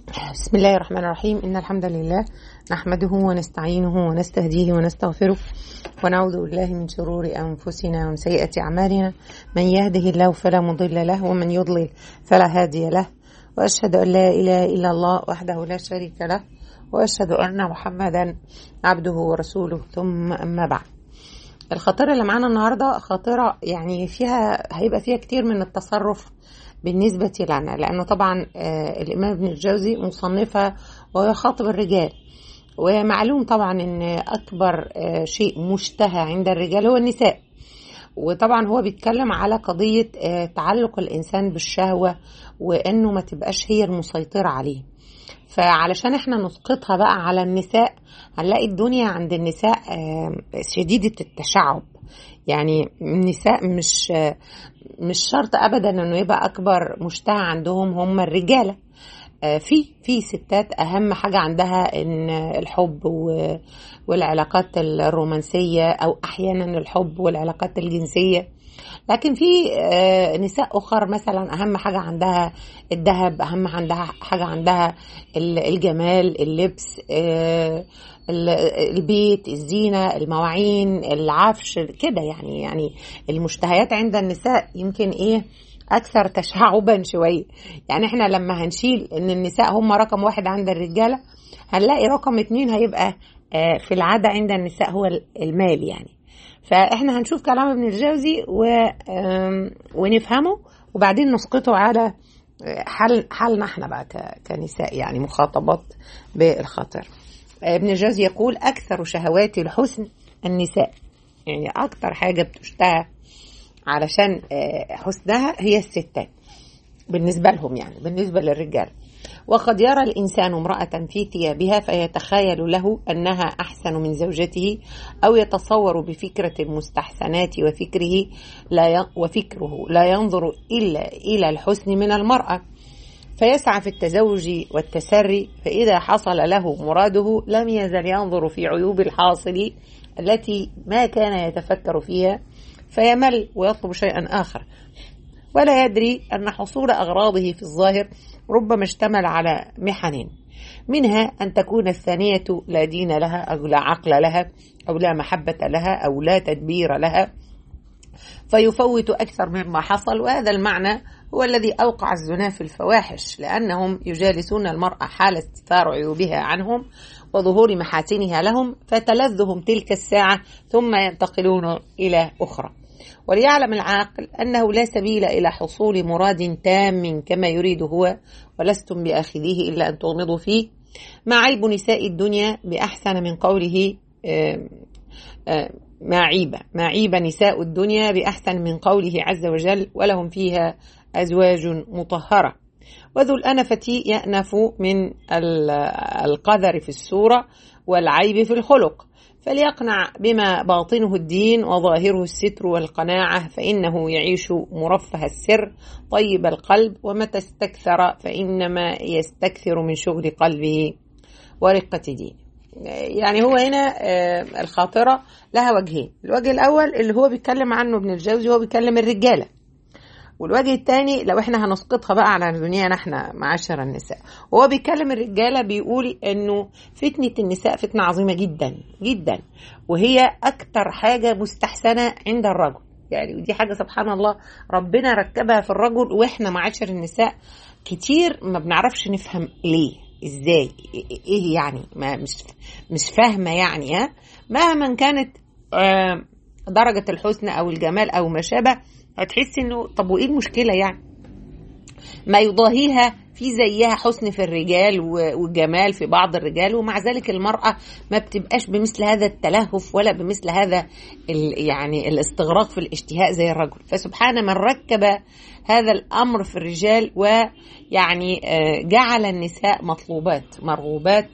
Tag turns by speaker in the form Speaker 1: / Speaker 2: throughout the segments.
Speaker 1: بسم الله الرحمن الرحيم إن الحمد لله نحمده ونستعينه ونستهديه ونستغفره ونعوذ بالله من شرور أنفسنا ومن سيئة أعمالنا من يهده الله فلا مضل له ومن يضلل فلا هادي له وأشهد أن لا إله إلا الله وحده لا شريك له وأشهد أن محمدا عبده ورسوله ثم أما بعد الخطيرة اللي معانا النهاردة خاطرة يعني فيها هيبقى فيها كتير من التصرف بالنسبة لنا لأنه طبعا آه، الإمام ابن الجوزي مصنفة ويخاطب الرجال ومعلوم طبعا ان اكبر آه، شيء مشتهى عند الرجال هو النساء وطبعا هو بيتكلم على قضية آه، تعلق الإنسان بالشهوة وإنه ما تبقاش هي المسيطرة عليه فعلشان احنا نسقطها بقى على النساء هنلاقي الدنيا عند النساء آه، شديدة التشعب يعني النساء مش آه، مش شرط ابدا انه يبقى اكبر مشتهى عندهم هم الرجاله آه، في في ستات اهم حاجه عندها ان الحب و- والعلاقات الرومانسيه او احيانا الحب والعلاقات الجنسيه لكن في آه، نساء اخر مثلا اهم حاجه عندها الذهب اهم عندها حاجه عندها ال- الجمال اللبس آه، ال- البيت الزينه المواعين العفش كده يعني يعني المشتهيات عند النساء يمكن ايه اكثر تشعبا شويه يعني احنا لما هنشيل ان النساء هم رقم واحد عند الرجاله هنلاقي رقم اتنين هيبقى آه، في العاده عند النساء هو المال يعني فاحنا هنشوف كلام ابن الجوزي و... آم، ونفهمه وبعدين نسقطه على حل حالنا احنا بقى ك... كنساء يعني مخاطبات بالخاطر ابن الجوزي يقول اكثر شهوات الحسن النساء يعني اكثر حاجه بتشتهى علشان آه، حسنها هي الستات بالنسبة لهم يعني بالنسبة للرجال وقد يرى الإنسان امرأة في ثيابها فيتخيل له أنها أحسن من زوجته أو يتصور بفكرة المستحسنات وفكره لا ي... وفكره لا ينظر إلا إلى الحسن من المرأة فيسعى في التزوج والتسري فإذا حصل له مراده لم يزل ينظر في عيوب الحاصل التي ما كان يتفكر فيها فيمل ويطلب شيئا آخر ولا يدري أن حصول أغراضه في الظاهر ربما اشتمل على محن منها أن تكون الثانية لا دين لها أو لا عقل لها أو لا محبة لها أو لا تدبير لها فيفوت أكثر مما حصل وهذا المعنى هو الذي أوقع الزنا في الفواحش لأنهم يجالسون المرأة حال استثار عيوبها عنهم وظهور محاسنها لهم فتلذهم تلك الساعة ثم ينتقلون إلى أخرى وليعلم العاقل أنه لا سبيل إلى حصول مراد تام كما يريد هو ولستم بآخذيه إلا أن تغمضوا فيه ما عيب نساء الدنيا بأحسن من قوله آم، آم، ما عيب ما عيب نساء الدنيا بأحسن من قوله عز وجل ولهم فيها أزواج مطهرة وذو الأنفة يأنف من ال- القذر في السورة والعيب في الخلق فليقنع بما باطنه الدين وظاهره الستر والقناعة فإنه يعيش مرفه السر طيب القلب ومتى استكثر فإنما يستكثر من شغل قلبه ورقة دينه يعني هو هنا آه، الخاطرة لها وجهين الوجه الأول اللي هو بيتكلم عنه ابن الجوزي هو بيتكلم الرجالة والوجه الثاني لو احنا هنسقطها بقى على دنيانا احنا معاشر النساء وهو بيتكلم الرجاله بيقول انه فتنه النساء فتنه عظيمه جدا جدا وهي اكتر حاجه مستحسنه عند الرجل يعني ودي حاجه سبحان الله ربنا ركبها في الرجل واحنا معاشر النساء كتير ما بنعرفش نفهم ليه ازاي ايه يعني ما مش مش فاهمه يعني ها مهما كانت آه، درجه الحسن او الجمال او ما شابه هتحسي انه طب وايه المشكله يعني ما يضاهيها في زيها حسن في الرجال و- والجمال في بعض الرجال ومع ذلك المرأة ما بتبقاش بمثل هذا التلهف ولا بمثل هذا ال- يعني الاستغراق في الاشتهاء زي الرجل فسبحان من ركب هذا الأمر في الرجال ويعني آه، جعل النساء مطلوبات مرغوبات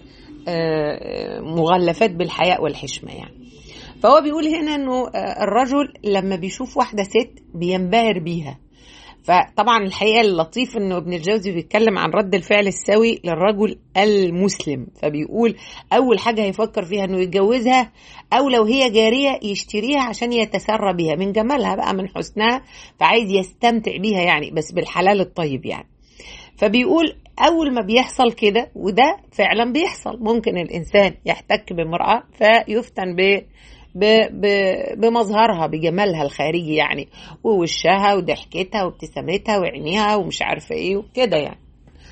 Speaker 1: آه، مغلفات بالحياء والحشمة يعني فهو بيقول هنا انه آه، الرجل لما بيشوف واحده ست بينبهر بيها فطبعا الحقيقه اللطيف انه ابن الجوزي بيتكلم عن رد الفعل السوي للرجل المسلم فبيقول اول حاجه هيفكر فيها انه يتجوزها او لو هي جاريه يشتريها عشان يتسرى بيها من جمالها بقى من حسنها فعايز يستمتع بيها يعني بس بالحلال الطيب يعني فبيقول اول ما بيحصل كده وده فعلا بيحصل ممكن الانسان يحتك بامراه فيفتن ب ب ب بمظهرها بجمالها الخارجي يعني ووشها وضحكتها وابتسامتها وعينيها ومش عارفه ايه وكده يعني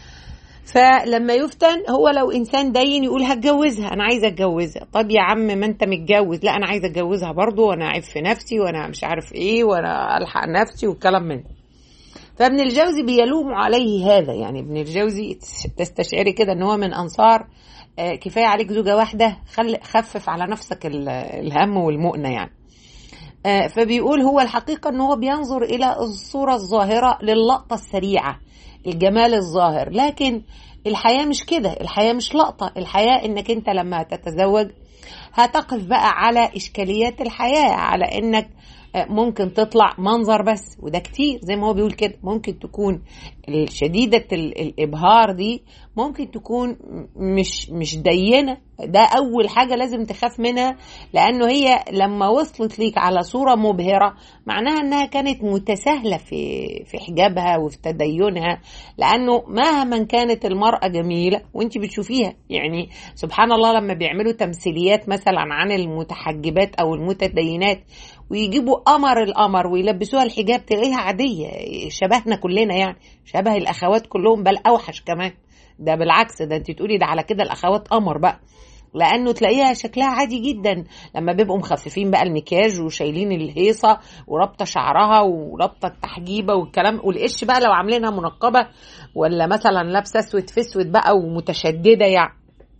Speaker 1: فلما يفتن هو لو انسان دين يقول هتجوزها انا عايزه اتجوزها طب يا عم ما انت متجوز لا انا عايزه اتجوزها برضو وانا عيب في نفسي وانا مش عارف ايه وانا الحق نفسي والكلام من ده فابن الجوزي بيلوم عليه هذا يعني ابن الجوزي تستشعري كده ان هو من انصار آه، كفايه عليك زوجه واحده خل خفف على نفسك ال- الهم والمؤنه يعني آه، فبيقول هو الحقيقه ان هو بينظر الى الصوره الظاهره للقطه السريعه الجمال الظاهر لكن الحياه مش كده الحياه مش لقطه الحياه انك انت لما تتزوج هتقف بقى على اشكاليات الحياه على انك آه، ممكن تطلع منظر بس وده كتير زي ما هو بيقول كده ممكن تكون شديدة ال- الإبهار دي ممكن تكون مش مش دينة ده أول حاجة لازم تخاف منها لأنه هي لما وصلت ليك على صورة مبهرة معناها أنها كانت متساهلة في في حجابها وفي تدينها لأنه مهما كانت المرأة جميلة وأنت بتشوفيها يعني سبحان الله لما بيعملوا تمثيليات مثلا عن المتحجبات أو المتدينات ويجيبوا قمر القمر ويلبسوها الحجاب تلاقيها عادية شبهنا كلنا يعني شبه الأخوات كلهم بل أوحش كمان ده بالعكس ده انت تقولي ده على كده الأخوات قمر بقى لانه تلاقيها شكلها عادي جدا لما بيبقوا مخففين بقى المكياج وشايلين الهيصه ورابطه شعرها ورابطه التحجيبه والكلام والقش بقى لو عاملينها منقبه ولا مثلا لابسه اسود في اسود بقى ومتشدده يعني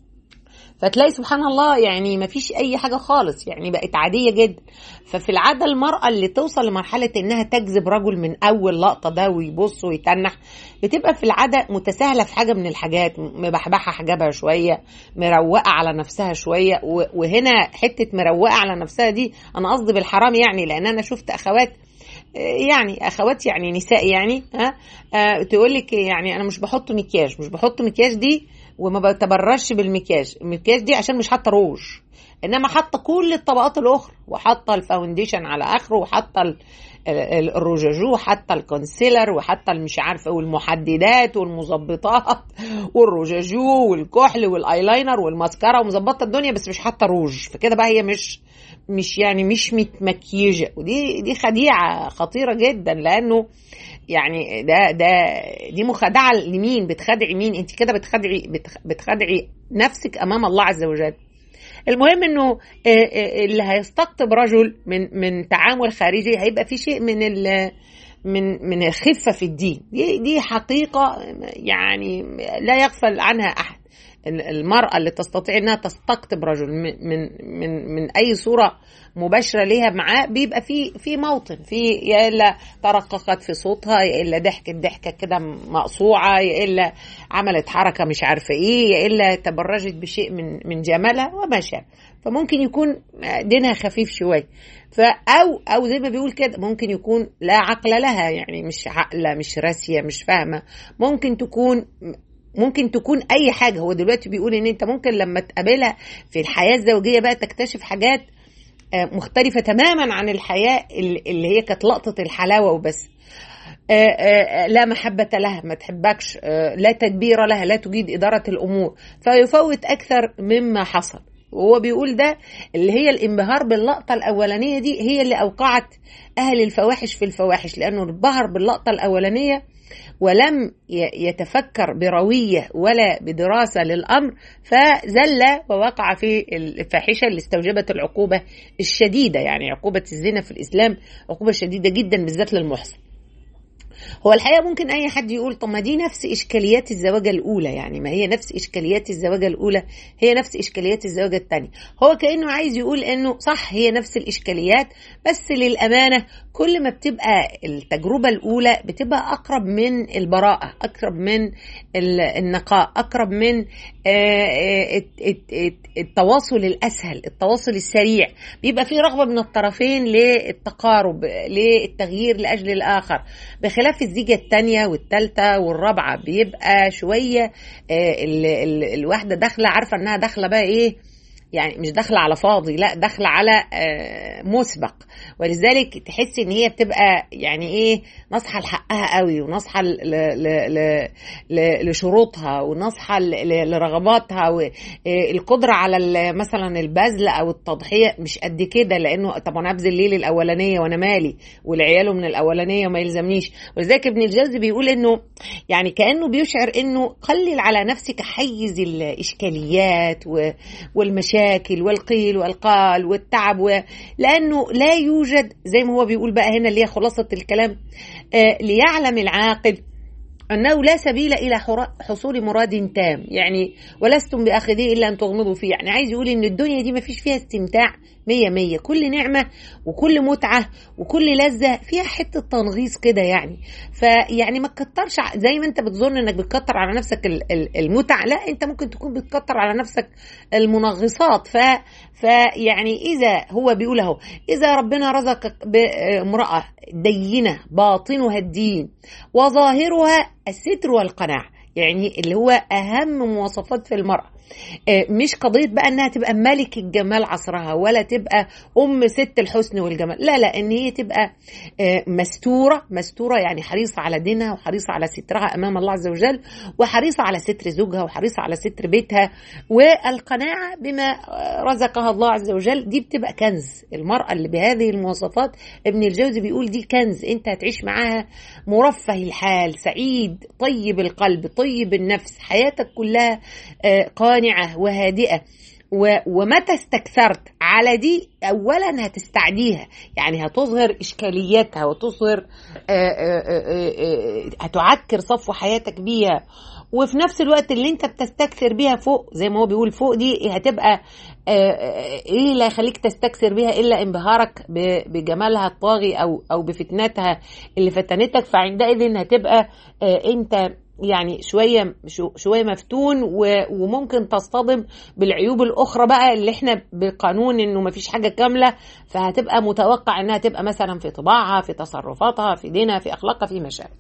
Speaker 1: فتلاقي سبحان الله يعني ما فيش اي حاجه خالص يعني بقت عاديه جدا ففي العاده المراه اللي توصل لمرحله انها تجذب رجل من اول لقطه ده ويبص ويتنح بتبقى في العاده متساهله في حاجه من الحاجات مبحبحه حجابها شويه مروقه على نفسها شويه و- وهنا حته مروقه على نفسها دي انا قصدي بالحرام يعني لان انا شفت اخوات يعني اخوات يعني نساء يعني ها آه تقول لك يعني انا مش بحط مكياج مش بحط مكياج دي وما بتبررش بالمكياج المكياج دي عشان مش حاطه روج انما حاطه كل الطبقات الاخرى وحاطه الفاونديشن على اخره وحاطه ال- ال- الروجاجو حتى الكونسيلر وحتى مش عارفه والمحددات والمظبطات والروجاجو والكحل والايلاينر والماسكارا ومظبطه الدنيا بس مش حاطه روج فكده بقى هي مش مش يعني مش متمكيجه ودي دي خديعه خطيره جدا لانه يعني ده ده دي مخادعه لمين بتخدعي مين انت كده بتخدعي بتخ- بتخدعي نفسك امام الله عز وجل المهم انه آه، آه، اللي هيستقطب رجل من من تعامل خارجي هيبقى في شيء من ال من من الخفه في الدين دي دي حقيقه يعني لا يغفل عنها احد المرأة اللي تستطيع انها تستقطب رجل من من من, من اي صورة مباشرة ليها معاه بيبقى في في موطن في يا الا ترققت في صوتها يا الا ضحكت ضحكة كده مقصوعة يا الا عملت حركة مش عارفة ايه يا الا تبرجت بشيء من من جمالها وما شابه فممكن يكون دينها خفيف شوية فأو أو زي ما بيقول كده ممكن يكون لا عقل لها يعني مش عاقلة مش راسية مش فاهمة ممكن تكون ممكن تكون اي حاجه هو دلوقتي بيقول ان انت ممكن لما تقابلها في الحياه الزوجيه بقى تكتشف حاجات آه، مختلفه تماما عن الحياه اللي اللي هي كانت لقطه الحلاوه وبس آه، آه، لا محبة لها ما تحبكش آه، لا تدبير لها لا تجيد إدارة الأمور فيفوت أكثر مما حصل وهو بيقول ده اللي هي الانبهار باللقطة الأولانية دي هي اللي أوقعت أهل الفواحش في الفواحش لأنه انبهر باللقطة الأولانية ولم ي- يتفكر بروية ولا بدراسة للأمر فزل ووقع في الفاحشة اللي استوجبت العقوبة الشديدة يعني عقوبة الزنا في الإسلام عقوبة شديدة جدا بالذات للمحصن هو الحقيقه ممكن اي حد يقول طب ما دي نفس اشكاليات الزواجه الاولى يعني ما هي نفس اشكاليات الزواجه الاولى هي نفس اشكاليات الزواجه الثانيه هو كانه عايز يقول انه صح هي نفس الاشكاليات بس للامانه كل ما بتبقى التجربه الاولى بتبقى اقرب من البراءه اقرب من ال- النقاء اقرب من آه، آه، الت- الت- الت- التواصل الاسهل التواصل السريع بيبقى في رغبه من الطرفين للتقارب للتغيير لاجل الاخر بخلاف الزيجه الثانيه والثالثه والرابعه بيبقى شويه آه، ال- ال- الواحده داخله عارفه انها داخله بقى ايه يعني مش داخله على فاضي لا داخله على مسبق ولذلك تحس ان هي بتبقى يعني ايه نصحى لحقها قوي ونصحى لشروطها ونصحى لرغباتها والقدره على مثلا البذل او التضحيه مش قد كده لانه طب انا ابذل ليه الاولانيه وانا مالي والعياله من الاولانيه وما يلزمنيش ولذلك ابن الجوزي بيقول انه يعني كانه بيشعر انه قلل على نفسك حيز الاشكاليات والمشاكل والقيل والقال والتعب و... لانه لا يوجد زي ما هو بيقول بقى هنا اللي هي خلاصه الكلام آه ليعلم العاقل أنه لا سبيل إلى حصول مراد تام يعني ولستم بأخذيه إلا أن تغمضوا فيه يعني عايز يقول إن الدنيا دي ما فيش فيها استمتاع مية مية كل نعمة وكل متعة وكل لذة فيها حتة تنغيص كده يعني فيعني ما تكترش زي ما انت بتظن انك بتكتر على نفسك المتع لا انت ممكن تكون بتكتر على نفسك المنغصات ف فيعني اذا هو بيقول اهو اذا ربنا رزقك بامرأة دينة باطنها الدين وظاهرها الستر والقناعة يعني اللي هو اهم مواصفات في المرأة مش قضية بقى انها تبقى ملك الجمال عصرها ولا تبقى ام ست الحسن والجمال لا لا ان هي تبقى مستورة مستورة يعني حريصة على دينها وحريصة على سترها امام الله عز وجل وحريصة على ستر زوجها وحريصة على ستر بيتها والقناعة بما رزقها الله عز وجل دي بتبقى كنز المرأة اللي بهذه المواصفات ابن الجوزي بيقول دي كنز انت هتعيش معاها مرفه الحال سعيد طيب القلب طيب النفس حياتك كلها قانعة وهادئة ومتى استكثرت على دي اولا هتستعديها يعني هتظهر اشكالياتها وتظهر هتعكر صفو حياتك بيها وفي نفس الوقت اللي انت بتستكثر بيها فوق زي ما هو بيقول فوق دي هتبقى ايه اللي هيخليك تستكثر بيها الا انبهارك بجمالها الطاغي او او بفتنتها اللي فتنتك فعندئذ هتبقى انت يعني شويه شويه مفتون وممكن تصطدم بالعيوب الاخرى بقى اللي احنا بقانون انه ما فيش حاجه كامله فهتبقى متوقع انها تبقى مثلا في طباعها في تصرفاتها في دينها في اخلاقها في مشاعرها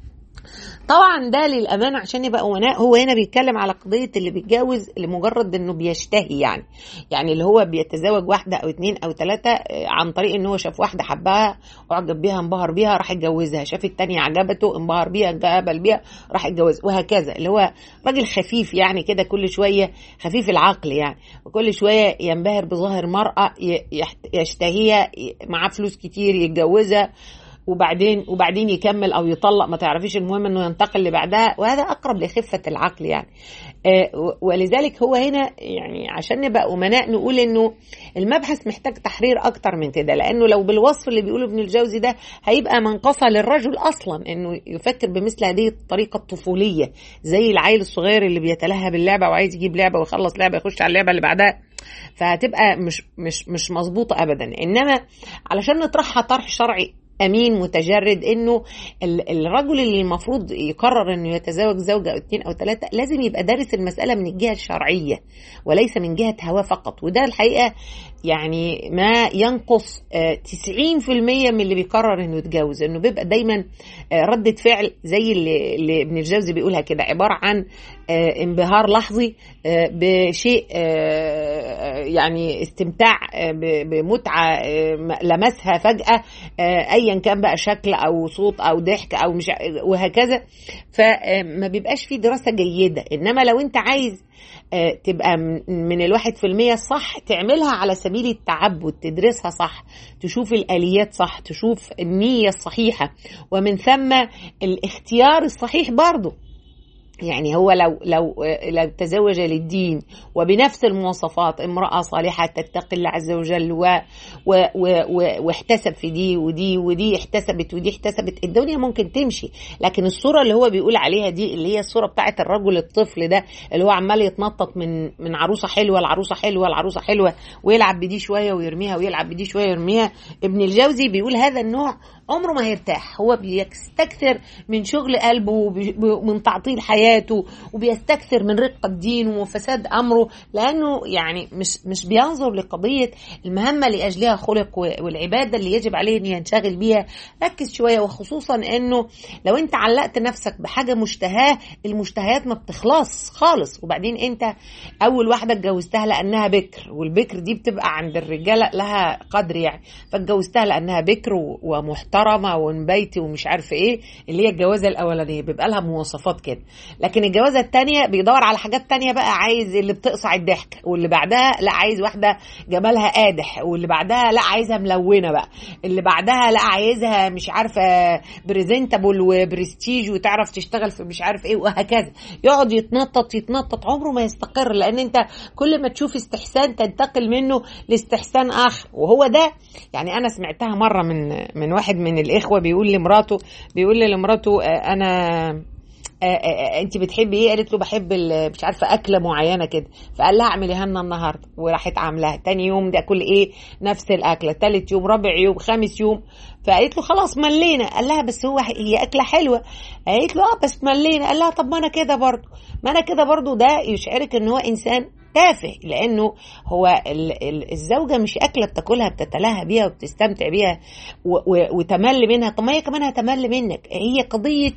Speaker 1: طبعا ده للامانه عشان يبقى امناء هو هنا بيتكلم على قضيه اللي بيتجوز لمجرد انه بيشتهي يعني يعني اللي هو بيتزوج واحده او اتنين او ثلاثه عن طريق ان هو شاف واحده حبها اعجب بيها انبهر بيها راح يتجوزها شاف التانية عجبته انبهر بيها قبل بيها راح يتجوز وهكذا اللي هو راجل خفيف يعني كده كل شويه خفيف العقل يعني وكل شويه ينبهر بظاهر مرأة يشتهيها معاه فلوس كتير يتجوزها وبعدين وبعدين يكمل او يطلق ما تعرفيش المهم انه ينتقل اللي بعدها وهذا اقرب لخفه العقل يعني آه ولذلك هو هنا يعني عشان نبقى امناء نقول انه المبحث محتاج تحرير اكتر من كده لانه لو بالوصف اللي بيقوله ابن الجوزي ده هيبقى منقصه للرجل اصلا انه يفكر بمثل هذه الطريقه الطفوليه زي العيل الصغير اللي بيتلهى باللعبه وعايز يجيب لعبه ويخلص لعبه يخش على اللعبه اللي بعدها فهتبقى مش مش مش مظبوطه ابدا انما علشان نطرحها طرح شرعي امين متجرد انه الرجل اللي المفروض يقرر انه يتزوج زوجه او اثنين او ثلاثه لازم يبقى دارس المساله من الجهه الشرعيه وليس من جهه هواه فقط وده الحقيقه يعني ما ينقص 90% من اللي بيقرر انه يتجوز انه بيبقى دايما ردة فعل زي اللي, اللي ابن الجوزي بيقولها كده عبارة عن انبهار لحظي بشيء يعني استمتاع بمتعة لمسها فجأة ايا كان بقى شكل او صوت او ضحك او مش وهكذا فما بيبقاش في دراسة جيدة انما لو انت عايز تبقى من الواحد في المية صح تعملها على سبيل التعبد تدرسها صح تشوف الآليات صح تشوف النية الصحيحة ومن ثم الاختيار الصحيح برضه يعني هو لو لو لو تزوج للدين وبنفس المواصفات امرأة صالحة تتقي الله عز وجل و و و و واحتسب في دي ودي ودي احتسبت ودي احتسبت الدنيا ممكن تمشي لكن الصورة اللي هو بيقول عليها دي اللي هي الصورة بتاعت الرجل الطفل ده اللي هو عمال يتنطط من من عروسة حلوة لعروسة حلوة لعروسة حلوة ويلعب بدي شوية ويرميها ويلعب بدي شوية ويرميها ابن الجوزي بيقول هذا النوع عمره ما هيرتاح هو بيستكثر من شغل قلبه ومن تعطيل حياته وبيستكثر من رقة دينه وفساد أمره لأنه يعني مش مش بينظر لقضية المهمة لأجلها خلق والعبادة اللي يجب عليه أن ينشغل بيها ركز شوية وخصوصا أنه لو أنت علقت نفسك بحاجة مشتهاة المشتهيات ما بتخلص خالص وبعدين أنت أول واحدة اتجوزتها لأنها بكر والبكر دي بتبقى عند الرجالة لها قدر يعني فاتجوزتها لأنها بكر ومحترمة ونبيتي ومش عارفة إيه اللي هي الجوازة الأولانية بيبقى لها مواصفات كده لكن الجوازة التانية بيدور على حاجات تانية بقى عايز اللي بتقصع الضحك واللي بعدها لا عايز واحدة جمالها قادح واللي بعدها لا عايزها ملونة بقى اللي بعدها لا عايزها مش عارفة بريزنتابل وبرستيج وتعرف تشتغل في مش عارف ايه وهكذا يقعد يتنطط يتنطط عمره ما يستقر لان انت كل ما تشوف استحسان تنتقل منه لاستحسان اخر وهو ده يعني انا سمعتها مره من من واحد من الاخوه بيقول لمراته بيقول لمراته انا انت بتحبي ايه قالت له بحب مش عارفه اكله معينه كده فقال لها اعمليها لنا النهارده وراحت عاملاها تاني يوم ده كل ايه نفس الاكله تالت يوم رابع يوم خامس يوم فقالت له خلاص ملينا قال لها بس هو هي اكله حلوه قالت له اه بس ملينا قال لها طب ما انا كده برضه ما انا كده برضه ده يشعرك ان هو انسان تافه لانه هو الزوجه مش اكله بتاكلها بتتلهى بيها وبتستمتع بيها وتمل منها طب ما هي كمان هتمل منك هي قضيه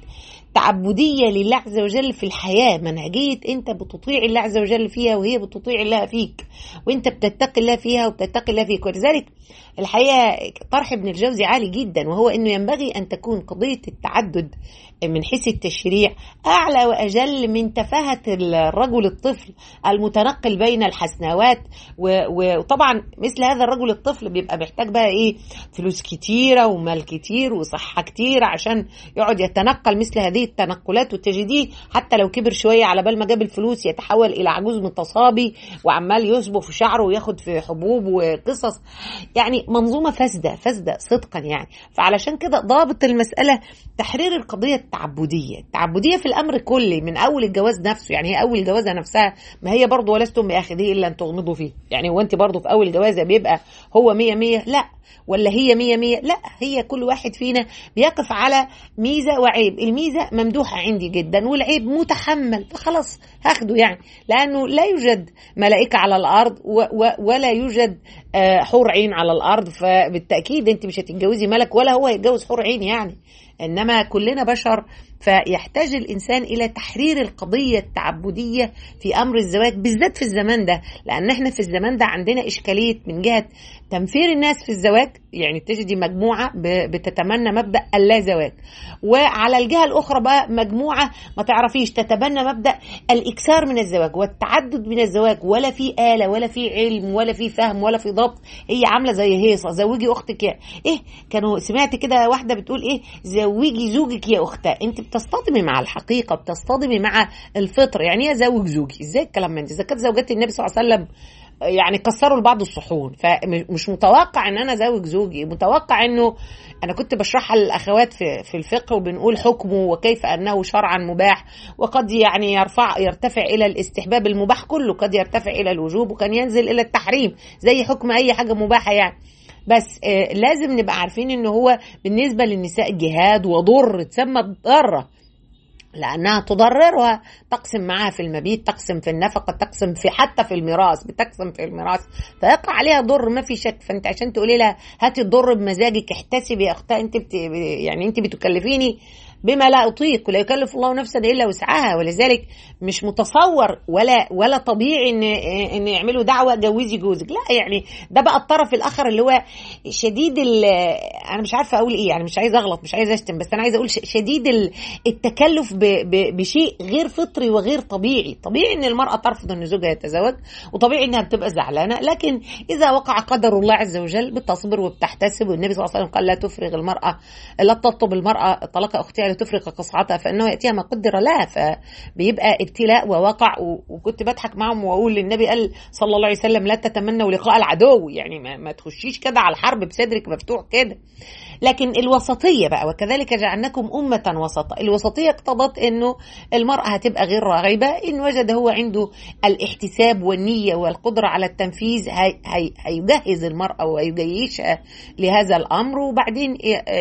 Speaker 1: تعبدية لله عز وجل في الحياة منهجية أنت بتطيع الله عز وجل فيها وهي بتطيع الله فيك وأنت بتتقي الله فيها وبتتقي الله فيك ولذلك الحقيقة طرح ابن الجوزي عالي جدا وهو أنه ينبغي أن تكون قضية التعدد من حيث التشريع أعلى وأجل من تفاهة الرجل الطفل المتنقل بين الحسنوات وطبعا مثل هذا الرجل الطفل بيبقى محتاج بقى إيه فلوس كتيرة ومال كتير وصحة كتير عشان يقعد يتنقل مثل هذه التنقلات وتجديه حتى لو كبر شوية على بال ما جاب الفلوس يتحول إلى عجوز متصابي وعمال يصبغ في شعره وياخد في حبوب وقصص يعني منظومة فاسدة فاسدة صدقا يعني فعلشان كده ضابط المسألة تحرير القضية التعبدية التعبدية في الأمر كله من أول الجواز نفسه يعني هي أول جوازة نفسها ما هي برضه ولستم بآخذيه إلا أن تغمضوا فيه يعني هو أنت برضه في أول جوازة بيبقى هو مية مية لا ولا هي مية مية لا هي كل واحد فينا بيقف على ميزة وعيب الميزة ممدوحة عندي جدا والعيب متحمل فخلاص هاخده يعني لأنه لا يوجد ملائكة على الأرض و و ولا يوجد حور عين على الأرض فبالتأكيد أنت مش هتتجوزي ملك ولا هو يتجوز حور عين يعني انما كلنا بشر فيحتاج الانسان الى تحرير القضيه التعبديه في امر الزواج بالذات في الزمان ده لان احنا في الزمان ده عندنا اشكاليه من جهه تنفير الناس في الزواج يعني تجدي مجموعه بتتمنى مبدا اللا زواج وعلى الجهه الاخرى بقى مجموعه ما تعرفيش تتبنى مبدا الاكثار من الزواج والتعدد من الزواج ولا في اله ولا في علم ولا في فهم ولا في ضبط هي عامله زي هيصه زوجي اختك يا ايه كانوا سمعت كده واحده بتقول ايه زوجي زوجك يا اختها انت بتصطدمي مع الحقيقه بتصطدمي مع الفطر يعني ايه زوج زوجي ازاي الكلام من ده اذا كانت زوجات النبي صلى الله عليه وسلم يعني كسروا لبعض الصحون فمش متوقع ان انا زوج زوجي متوقع انه انا كنت بشرحها للاخوات في في الفقه وبنقول حكمه وكيف انه شرعا مباح وقد يعني يرفع يرتفع الى الاستحباب المباح كله قد يرتفع الى الوجوب وكان ينزل الى التحريم زي حكم اي حاجه مباحه يعني بس آه لازم نبقى عارفين ان هو بالنسبه للنساء جهاد وضر تسمى ضاره لانها تضررها تقسم معاها في المبيت تقسم في النفقه تقسم في حتى في الميراث بتقسم في الميراث فيقع عليها ضر ما في شك فانت عشان تقولي لها هاتي الضر بمزاجك احتسبي يا اختها انت بت يعني انت بتكلفيني بما لا اطيق ولا يكلف الله نفسا الا وسعها ولذلك مش متصور ولا ولا طبيعي ان ان يعملوا دعوه جوزي جوزك لا يعني ده بقى الطرف الاخر اللي هو شديد انا مش عارفه اقول ايه يعني مش عايزه اغلط مش عايزه اشتم بس انا عايزه اقول شديد التكلف ب ب بشيء غير فطري وغير طبيعي طبيعي ان المراه ترفض ان زوجها يتزوج وطبيعي انها بتبقى زعلانه لكن اذا وقع قدر الله عز وجل بتصبر وبتحتسب والنبي صلى الله عليه وسلم قال لا تفرغ المراه لا تطلب المراه طلاق اختها تفرق قصعتها فانه ياتيها ما قدر لها فبيبقى ابتلاء ووقع وكنت بضحك معهم واقول للنبي قال صلى الله عليه وسلم لا تتمنوا لقاء العدو يعني ما, ما تخشيش كده على الحرب بصدرك مفتوح كده لكن الوسطية بقى وكذلك جعلناكم أمة وسطا الوسطية اقتضت أنه المرأة هتبقى غير راغبة إن وجد هو عنده الاحتساب والنية والقدرة على التنفيذ هي هي هيجهز المرأة ويجيشها لهذا الأمر وبعدين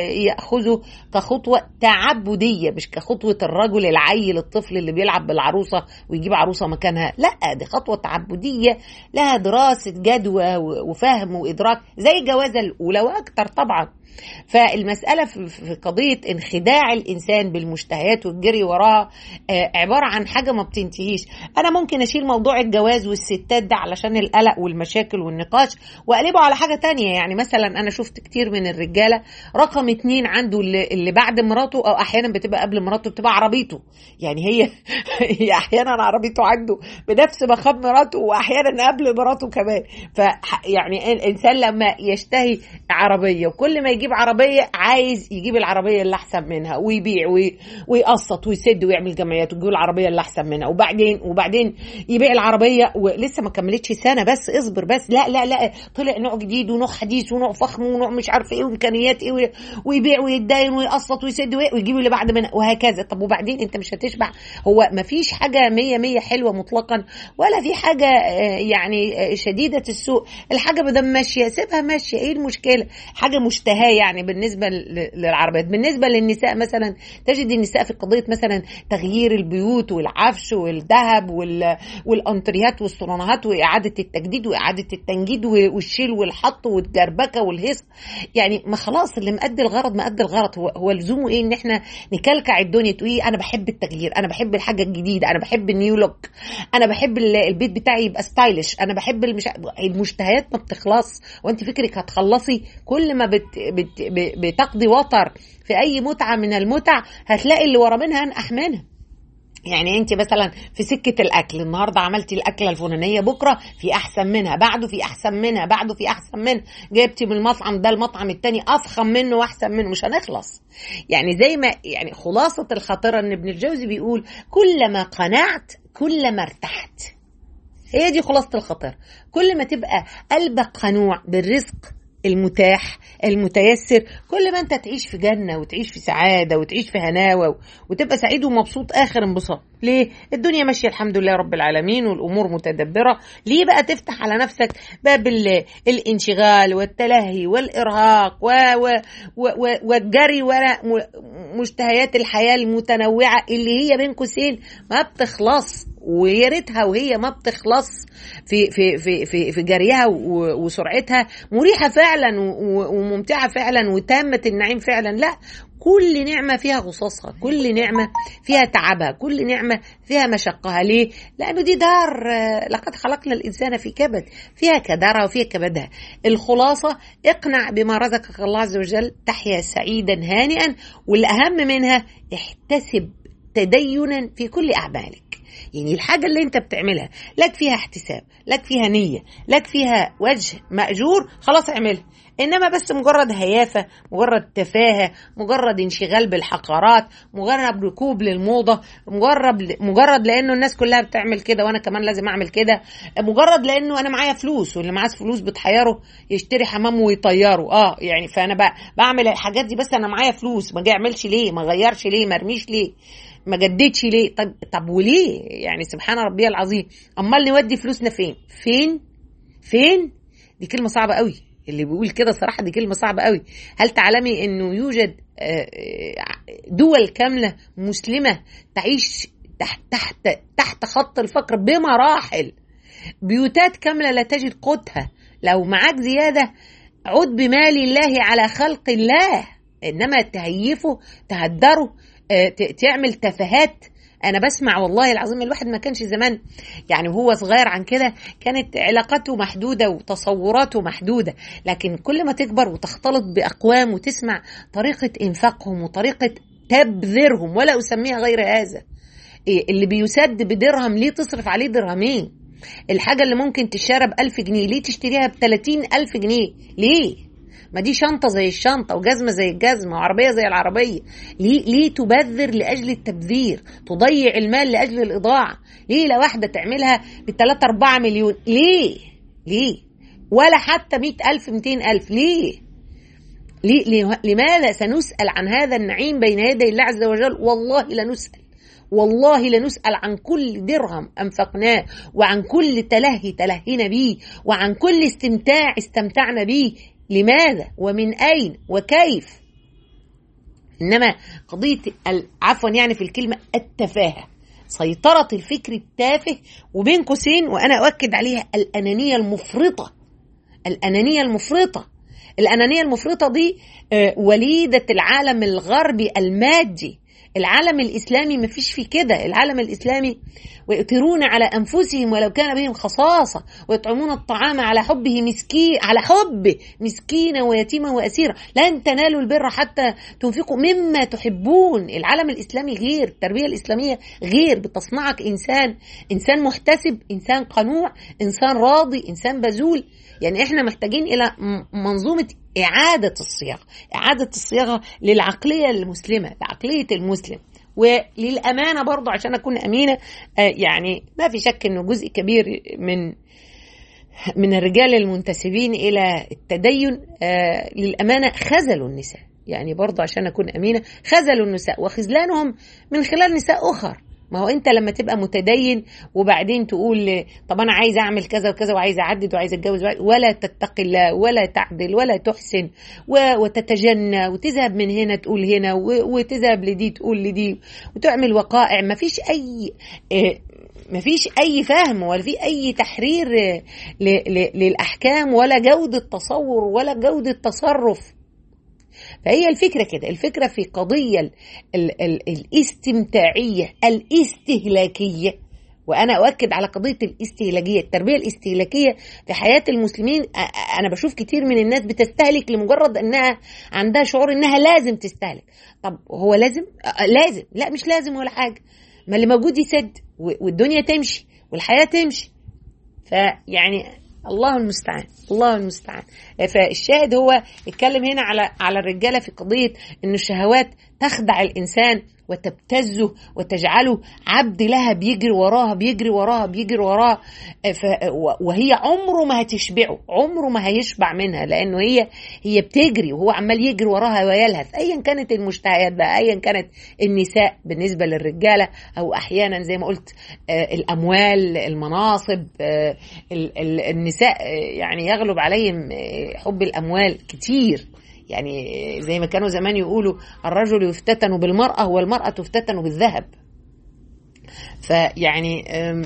Speaker 1: يأخذه كخطوة تعبدية مش كخطوة الرجل العيل الطفل اللي بيلعب بالعروسة ويجيب عروسة مكانها لا دي خطوة تعبدية لها دراسة جدوى وفهم وإدراك زي الجوازة الأولى وأكتر طبعا فالمسألة في قضية انخداع الإنسان بالمشتهيات والجري وراها عبارة عن حاجة ما بتنتهيش أنا ممكن أشيل موضوع الجواز والستات ده علشان القلق والمشاكل والنقاش وأقلبه على حاجة تانية يعني مثلا أنا شفت كتير من الرجالة رقم اتنين عنده اللي بعد مراته أو أحيانا بتبقى قبل مراته بتبقى عربيته يعني هي هي أحيانا عربيته عنده بنفس مقام مراته وأحيانا قبل مراته كمان ف يعني الإنسان لما يشتهي عربية وكل ما يجيب عربية عايز يجيب العربية اللي أحسن منها ويبيع وي... ويقسط ويسد ويعمل جمعيات ويجيب العربية اللي أحسن منها وبعدين وبعدين يبيع العربية ولسه ما كملتش سنة بس اصبر بس لا لا لا طلع نوع جديد ونوع حديث ونوع فخم ونوع مش عارف ايه وامكانيات ايه ويبيع ويتداين ويقسط ويسد ويجيب اللي بعد منها وهكذا طب وبعدين انت مش هتشبع هو ما فيش حاجة مية مية حلوة مطلقا ولا في حاجة يعني شديدة السوء الحاجة بدل ماشية سيبها ماشية ايه المشكلة حاجة مشتهاة يعني بالنسبه للعربيات بالنسبه للنساء مثلا تجد النساء في قضيه مثلا تغيير البيوت والعفش والذهب والانتريات والصالونات واعاده التجديد واعاده التنجيد والشيل والحط والجربكه والهيص يعني ما خلاص اللي مأدي الغرض مأدي الغرض هو هو لزومه ايه ان احنا نكلكع الدنيا تقولي انا بحب التغيير انا بحب الحاجه الجديده انا بحب النيو لوك انا بحب البيت بتاعي يبقى ستايلش انا بحب المش... المشتهيات ما بتخلص وانت فكرك هتخلصي كل ما بت... بت... بتقضي وطر في اي متعه من المتع هتلاقي اللي ورا منها انقح منها يعني انت مثلا في سكه الاكل النهارده عملتي الاكله الفلانيه بكره في احسن منها بعده في احسن منها بعده في احسن منها جبتي من المطعم ده المطعم التاني افخم منه واحسن منه مش هنخلص يعني زي ما يعني خلاصه الخاطره ان ابن الجوزي بيقول كلما قنعت كلما ارتحت هي دي خلاصه الخاطره كل ما تبقى قلبك قنوع بالرزق المتاح المتيسر كل ما انت تعيش في جنة وتعيش في سعادة وتعيش في هناوة وتبقى سعيد ومبسوط آخر انبساط ليه؟ الدنيا ماشية الحمد لله رب العالمين والأمور متدبرة ليه بقى تفتح على نفسك باب الانشغال والتلهي والإرهاق و و و والجري وراء مشتهيات الحياة المتنوعة اللي هي بين قوسين ما بتخلص ويا ريتها وهي ما بتخلص في في في في, في جريها وسرعتها مريحه فعلا وممتعه فعلا وتامه النعيم فعلا لا كل نعمة فيها غصصها كل نعمة فيها تعبها كل نعمة فيها مشقها ليه؟ لأنه دي دار لقد خلقنا الإنسان في كبد فيها كدرها وفيها كبدها الخلاصة اقنع بما رزقك الله عز وجل تحيا سعيدا هانئا والأهم منها احتسب تدينا في كل أعمالك يعني الحاجة اللي انت بتعملها لك فيها احتساب لك فيها نية لك فيها وجه مأجور خلاص اعملها انما بس مجرد هيافه مجرد تفاهه مجرد انشغال بالحقارات مجرد ركوب للموضه مجرد مجرد لانه الناس كلها بتعمل كده وانا كمان لازم اعمل كده مجرد لانه انا معايا فلوس واللي معاه فلوس بتحيره يشتري حمام ويطيره اه يعني فانا بقى بعمل الحاجات دي بس انا معايا فلوس ما اجي اعملش ليه ما غيرش ليه ما ارميش ليه ما جددش ليه طب طب وليه يعني سبحان ربي العظيم امال نودي فلوسنا فين فين فين دي كلمه صعبه قوي اللي بيقول كده صراحه دي كلمه صعبه قوي هل تعلمي انه يوجد دول كامله مسلمه تعيش تحت تحت تحت خط الفقر بمراحل بيوتات كامله لا تجد قوتها لو معاك زياده عد بمال الله على خلق الله انما تهيفه تهدره تعمل تفاهات انا بسمع والله العظيم الواحد ما كانش زمان يعني وهو صغير عن كده كانت علاقاته محدوده وتصوراته محدوده لكن كل ما تكبر وتختلط باقوام وتسمع طريقه انفاقهم وطريقه تبذيرهم ولا اسميها غير هذا اللي بيسد بدرهم ليه تصرف عليه درهمين الحاجة اللي ممكن تشترى بألف جنيه ليه تشتريها بتلاتين ألف جنيه ليه ما دي شنطه زي الشنطه وجزمه زي الجزمه وعربيه زي العربيه ليه ليه تبذر لاجل التبذير تضيع المال لاجل الاضاعه ليه لو واحده تعملها ب 3 4 مليون ليه ليه ولا حتى مئة ألف مئتين ألف ليه ليه لماذا سنسأل عن هذا النعيم بين يدي الله عز وجل والله لنسأل والله لنسأل عن كل درهم أنفقناه وعن كل تلهي تلهينا به وعن كل استمتاع استمتعنا به لماذا ومن أين وكيف إنما قضية عفوا يعني في الكلمة التفاهة سيطرة الفكر التافه وبين قوسين وأنا أؤكد عليها الأنانية المفرطة الأنانية المفرطة الأنانية المفرطة دي وليدة العالم الغربي المادي العالم الإسلامي ما فيش فيه كده العالم الإسلامي ويؤثرون على أنفسهم ولو كان بهم خصاصة ويطعمون الطعام على حبه مسكين على حب مسكينا ويتيما وأسيرا لن تنالوا البر حتى تنفقوا مما تحبون العالم الإسلامي غير التربية الإسلامية غير بتصنعك إنسان إنسان محتسب إنسان قنوع إنسان راضي إنسان بذول يعني احنا محتاجين الى منظومه اعاده الصياغه اعاده الصياغه للعقليه المسلمه لعقليه المسلم وللامانه برضه عشان اكون امينه يعني ما في شك انه جزء كبير من من الرجال المنتسبين الى التدين للامانه خذلوا النساء يعني برضه عشان اكون امينه خذلوا النساء وخذلانهم من خلال نساء اخر ما هو انت لما تبقى متدين وبعدين تقول طب انا عايز اعمل كذا وكذا وعايز اعدد وعايز اتجوز ولا تتقي الله ولا تعدل ولا تحسن وتتجنى وتذهب من هنا تقول هنا وتذهب لدي تقول لدي وتعمل وقائع ما فيش اي ما فيش اي فهم ولا في اي تحرير للاحكام ولا جوده تصور ولا جوده تصرف فهي الفكرة كده الفكرة في قضية ال ال ال الاستمتاعية الاستهلاكية وأنا أؤكد على قضية الاستهلاكية التربية الاستهلاكية في حياة المسلمين أنا بشوف كتير من الناس بتستهلك لمجرد أنها عندها شعور أنها لازم تستهلك طب هو لازم؟ لازم لا مش لازم ولا حاجة ما اللي موجود يسد والدنيا تمشي والحياة تمشي فيعني الله المستعان الله المستعان فالشاهد هو اتكلم هنا على على الرجاله في قضيه ان الشهوات تخدع الانسان وتبتزه وتجعله عبد لها بيجري وراها بيجري وراها بيجري وراها وهي عمره ما هتشبعه عمره ما هيشبع منها لانه هي هي بتجري وهو عمال يجري وراها ويلهث ايا كانت المشتهيات بقى ايا كانت النساء بالنسبه للرجاله او احيانا زي ما قلت الاموال المناصب النساء يعني يغلب عليهم حب الاموال كتير يعني زي ما كانوا زمان يقولوا الرجل يفتتن بالمرأة والمرأة تفتتن بالذهب فيعني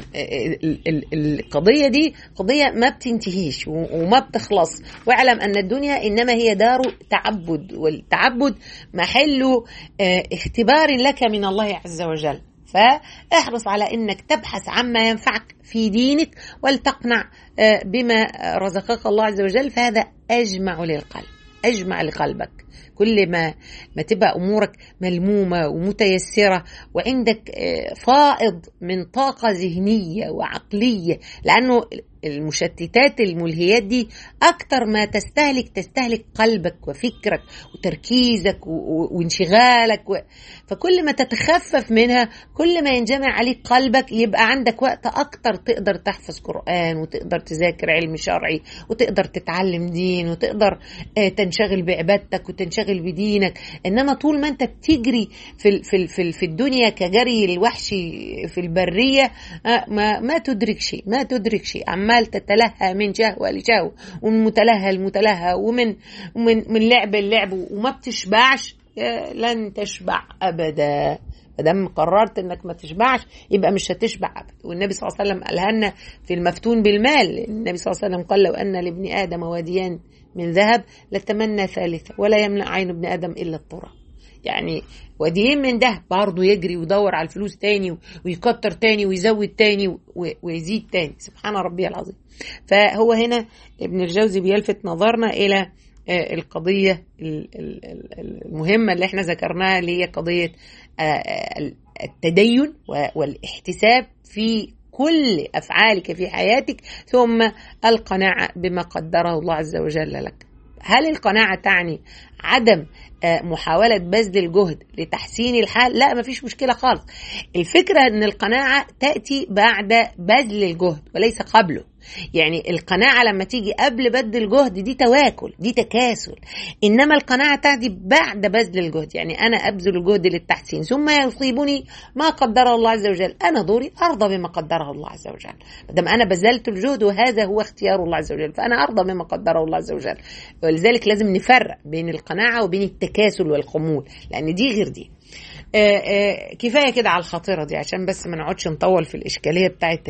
Speaker 1: القضية دي قضية ما بتنتهيش وما بتخلص واعلم أن الدنيا إنما هي دار تعبد والتعبد محل اختبار لك من الله عز وجل فاحرص على انك تبحث عما ينفعك في دينك ولتقنع بما رزقك الله عز وجل فهذا اجمع للقلب اجمع لقلبك كل ما ما تبقى امورك ملمومه ومتيسره وعندك فائض من طاقه ذهنيه وعقليه لانه المشتتات الملهيات دي أكتر ما تستهلك تستهلك قلبك وفكرك وتركيزك وانشغالك و... فكل ما تتخفف منها كل ما ينجمع عليك قلبك يبقى عندك وقت أكتر تقدر تحفظ قرآن وتقدر تذاكر علم شرعي وتقدر تتعلم دين وتقدر تنشغل بعبادتك وتنشغل بدينك إنما طول ما أنت بتجري في في في, في الدنيا كجري الوحشي في البرية ما ما تدرك شيء ما تدرك شيء عمال تتلهى من شهوة لشهوة ومن متلهى لمتلهى ومن من من لعب للعب وما بتشبعش لن تشبع أبدا مادام قررت انك ما تشبعش يبقى مش هتشبع ابدا والنبي صلى الله عليه وسلم قالها لنا في المفتون بالمال النبي صلى الله عليه وسلم قال لو ان لابن ادم واديان من ذهب لتمنى ثالثه ولا يملا عين ابن ادم الا التراب يعني واديين من ده برضه يجري ويدور على الفلوس تاني ويكتر تاني ويزود تاني ويزيد تاني سبحان ربي العظيم فهو هنا ابن الجوزي بيلفت نظرنا الى القضية المهمة اللي احنا ذكرناها اللي هي قضية التدين والاحتساب في كل أفعالك في حياتك ثم القناعة بما قدره الله عز وجل لك هل القناعة تعني عدم محاولة بذل الجهد لتحسين الحال لا مفيش مشكلة خالص الفكرة ان القناعة تأتي بعد بذل الجهد وليس قبله يعني القناعة لما تيجي قبل بذل الجهد دي تواكل دي تكاسل إنما القناعة تأتي بعد بذل الجهد يعني أنا أبذل الجهد للتحسين ثم يصيبني ما قدره الله عز وجل أنا دوري أرضى بما قدره الله عز وجل دام أنا بذلت الجهد وهذا هو اختيار الله عز وجل فأنا أرضى بما قدره الله عز وجل ولذلك لازم نفرق بين القناعة وبين التكاسل والخمول لأن دي غير دي آآ آآ كفايه كده على الخطيره دي عشان بس ما نقعدش نطول في الاشكاليه بتاعت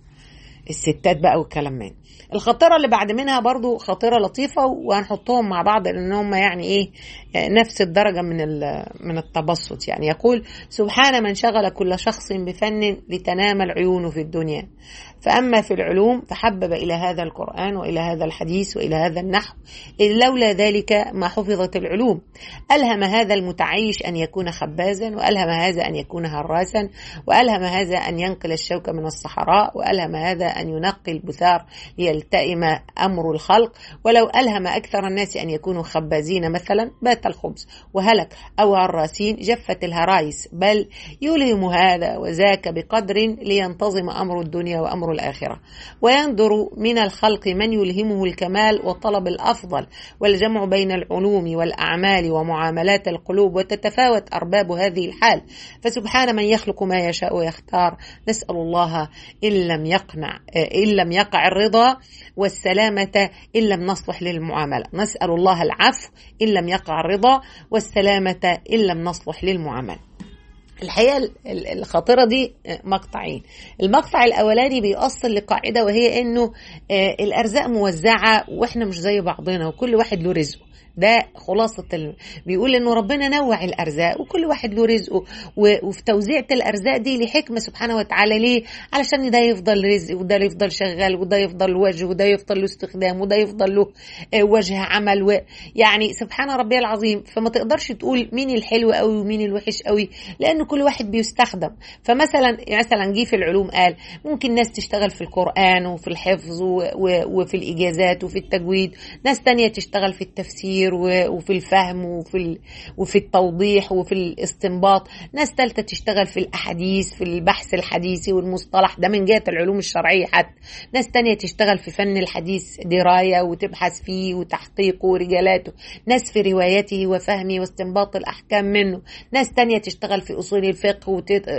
Speaker 1: الستات بقى والكلام من الخطيره اللي بعد منها برضو خطيره لطيفه وهنحطهم مع بعض لان هم يعني ايه نفس الدرجه من من التبسط يعني يقول سبحان من شغل كل شخص بفن لتنام العيون في الدنيا فأما في العلوم فحبب إلى هذا القرآن وإلى هذا الحديث وإلى هذا النحو إذ لولا ذلك ما حفظت العلوم ألهم هذا المتعيش أن يكون خبازا وألهم هذا أن يكون هراسا وألهم هذا أن ينقل الشوك من الصحراء وألهم هذا أن ينقي البثار ليلتئم أمر الخلق ولو ألهم أكثر الناس أن يكونوا خبازين مثلا بات الخبز وهلك أو هراسين جفت الهرايس بل يلهم هذا وذاك بقدر لينتظم أمر الدنيا وأمر الآخرة وينظر من الخلق من يلهمه الكمال وطلب الأفضل والجمع بين العلوم والأعمال ومعاملات القلوب وتتفاوت أرباب هذه الحال فسبحان من يخلق ما يشاء ويختار نسأل الله إن لم يقنع إن لم يقع الرضا والسلامة إن لم نصلح للمعاملة نسأل الله العفو إن لم يقع الرضا والسلامة إن لم نصلح للمعاملة الحقيقه الخطيره دي مقطعين المقطع الاولاني بيوصل لقاعده وهي انه الارزاق موزعه واحنا مش زي بعضنا وكل واحد له رزقه ده خلاصة ال... بيقول انه ربنا نوع الارزاق وكل واحد له رزقه و... وفي توزيعة الارزاق دي لحكمة سبحانه وتعالى ليه؟ علشان ده يفضل رزق وده يفضل شغال وده يفضل وجه وده يفضل له استخدام وده يفضل له وجه عمل و... يعني سبحان ربي العظيم فما تقدرش تقول مين الحلو قوي ومين الوحش قوي لان كل واحد بيستخدم فمثلا مثلا جه في العلوم قال ممكن ناس تشتغل في القرآن وفي الحفظ و... و... وفي الاجازات وفي التجويد ناس تانية تشتغل في التفسير التفسير وفي الفهم وفي وفي التوضيح وفي الاستنباط ناس ثالثه تشتغل في الاحاديث في البحث الحديثي والمصطلح ده من جهه العلوم الشرعيه حتى ناس تانية تشتغل في فن الحديث درايه وتبحث فيه وتحقيقه ورجالاته ناس في روايته وفهمه واستنباط الاحكام منه ناس تانية تشتغل في اصول الفقه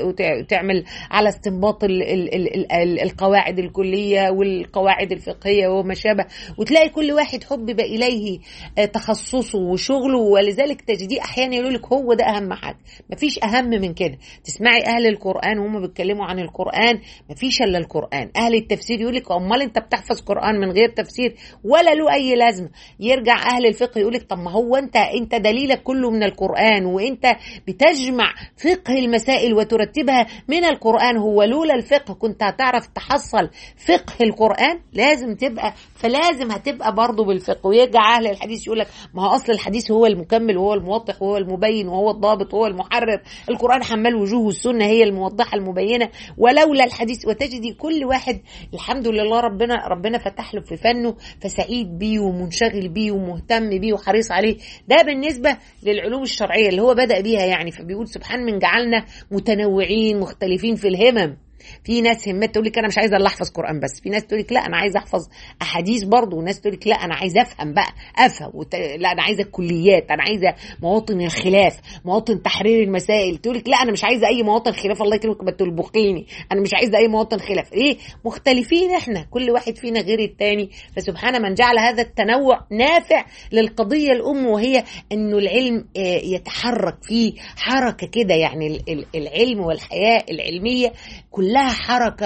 Speaker 1: وتعمل على استنباط ال ال ال ال القواعد الكليه والقواعد الفقهيه وما شابه وتلاقي كل واحد حبب اليه تخصص تخصصه وشغله ولذلك تجديه احيانا يقول لك هو ده اهم حاجه مفيش اهم من كده تسمعي اهل القران وهم بيتكلموا عن القران مفيش الا القران اهل التفسير يقول لك امال انت بتحفظ قران من غير تفسير ولا له اي لازمه يرجع اهل الفقه يقول لك طب ما هو انت انت دليلك كله من القران وانت بتجمع فقه المسائل وترتبها من القران هو لولا الفقه كنت هتعرف تحصل فقه القران لازم تبقى فلازم هتبقى برضه بالفقه ويرجع اهل الحديث يقول لك ما هو اصل الحديث هو المكمل وهو الموضح وهو المبين وهو الضابط وهو المحرر القران حمال وجوه والسنه هي الموضحه المبينه ولولا الحديث وتجدي كل واحد الحمد لله ربنا ربنا فتح له في فنه فسعيد بيه ومنشغل بيه ومهتم بيه وحريص عليه ده بالنسبه للعلوم الشرعيه اللي هو بدا بيها يعني فبيقول سبحان من جعلنا متنوعين مختلفين في الهمم في ناس همات تقول لك انا مش عايزه الا احفظ قران بس في ناس تقول لك لا انا عايزه احفظ احاديث برضه وناس تقول لك لا انا عايزه افهم بقى افهم وت... لا انا عايزه الكليات انا عايزه مواطن الخلاف مواطن تحرير المسائل تقول لك لا انا مش عايزه اي مواطن خلاف الله يكرمك بتلبخيني انا مش عايزه اي مواطن خلاف ايه مختلفين احنا كل واحد فينا غير التاني فسبحان من جعل هذا التنوع نافع للقضيه الام وهي انه العلم يتحرك فيه حركه كده يعني العلم والحياه العلميه كلها حركة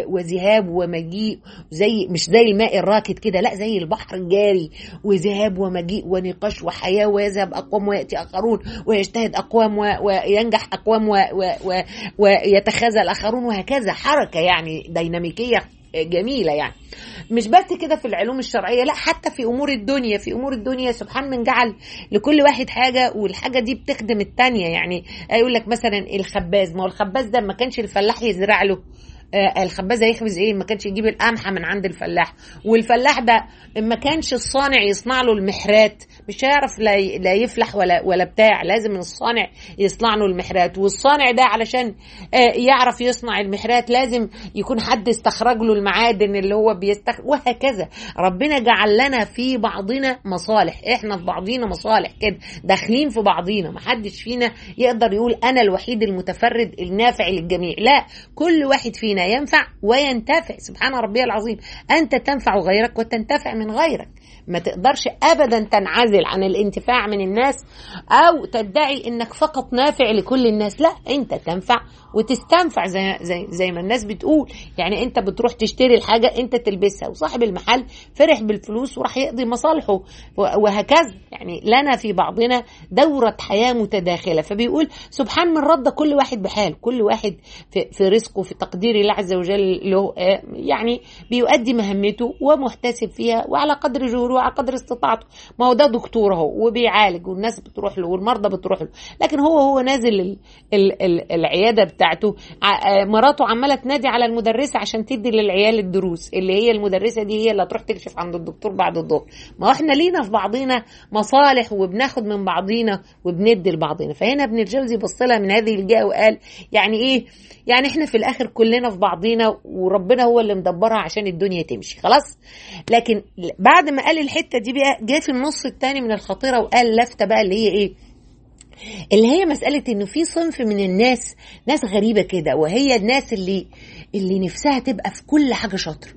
Speaker 1: وذهاب ومجيء زي مش زي الماء الراكد كده لا زي البحر الجاري وذهاب ومجيء ونقاش وحياة ويذهب أقوام ويأتي آخرون ويجتهد أقوام وينجح أقوام ويتخاذل آخرون وهكذا حركة يعني ديناميكية جميلة يعني مش بس كده في العلوم الشرعية لا حتى في أمور الدنيا في أمور الدنيا سبحان من جعل لكل واحد حاجة والحاجة دي بتخدم التانية يعني يقول لك مثلا الخباز ما هو الخباز ده ما كانش الفلاح يزرع له آه الخبازه يخبز ايه ما كانش يجيب القمحه من عند الفلاح والفلاح ده ما كانش الصانع يصنع له المحرات مش هيعرف لا لا يفلح ولا ولا بتاع لازم الصانع يصنع له المحرات والصانع ده علشان آه يعرف يصنع المحرات لازم يكون حد استخرج له المعادن اللي هو بيستخرج وهكذا ربنا جعل لنا في بعضنا مصالح احنا في بعضينا مصالح كده داخلين في بعضينا محدش فينا يقدر يقول انا الوحيد المتفرد النافع للجميع لا كل واحد فينا ينفع وينتفع سبحان ربي العظيم انت تنفع غيرك وتنتفع من غيرك ما تقدرش ابدا تنعزل عن الانتفاع من الناس او تدعي انك فقط نافع لكل الناس لا انت تنفع وتستنفع زي زي زي ما الناس بتقول يعني انت بتروح تشتري الحاجه انت تلبسها وصاحب المحل فرح بالفلوس وراح يقضي مصالحه وهكذا يعني لنا في بعضنا دوره حياه متداخله فبيقول سبحان من رد كل واحد بحال كل واحد في, في رزقه في تقدير الله عز وجل له يعني بيؤدي مهمته ومحتسب فيها وعلى قدر جهوده وعلى قدر استطاعته ما هو ده دكتور اهو وبيعالج والناس بتروح له والمرضى بتروح له لكن هو هو نازل ال ال ال العياده بتاعته مراته عماله تنادي على المدرسه عشان تدي للعيال الدروس اللي هي المدرسه دي هي اللي هتروح تكشف عند الدكتور بعد الظهر ما احنا لينا في بعضينا مصالح وبناخد من بعضينا وبندي لبعضينا فهنا ابن الجوزي بص لها من هذه الجهه وقال يعني ايه يعني احنا في الاخر كلنا في بعضينا وربنا هو اللي مدبرها عشان الدنيا تمشي خلاص لكن بعد ما قال الحته دي بقى جه في النص الثاني من الخطيره وقال لفته بقى اللي هي ايه اللي هي مسألة إنه في صنف من الناس ناس غريبة كده وهي الناس اللي اللي نفسها تبقى في كل حاجة شاطرة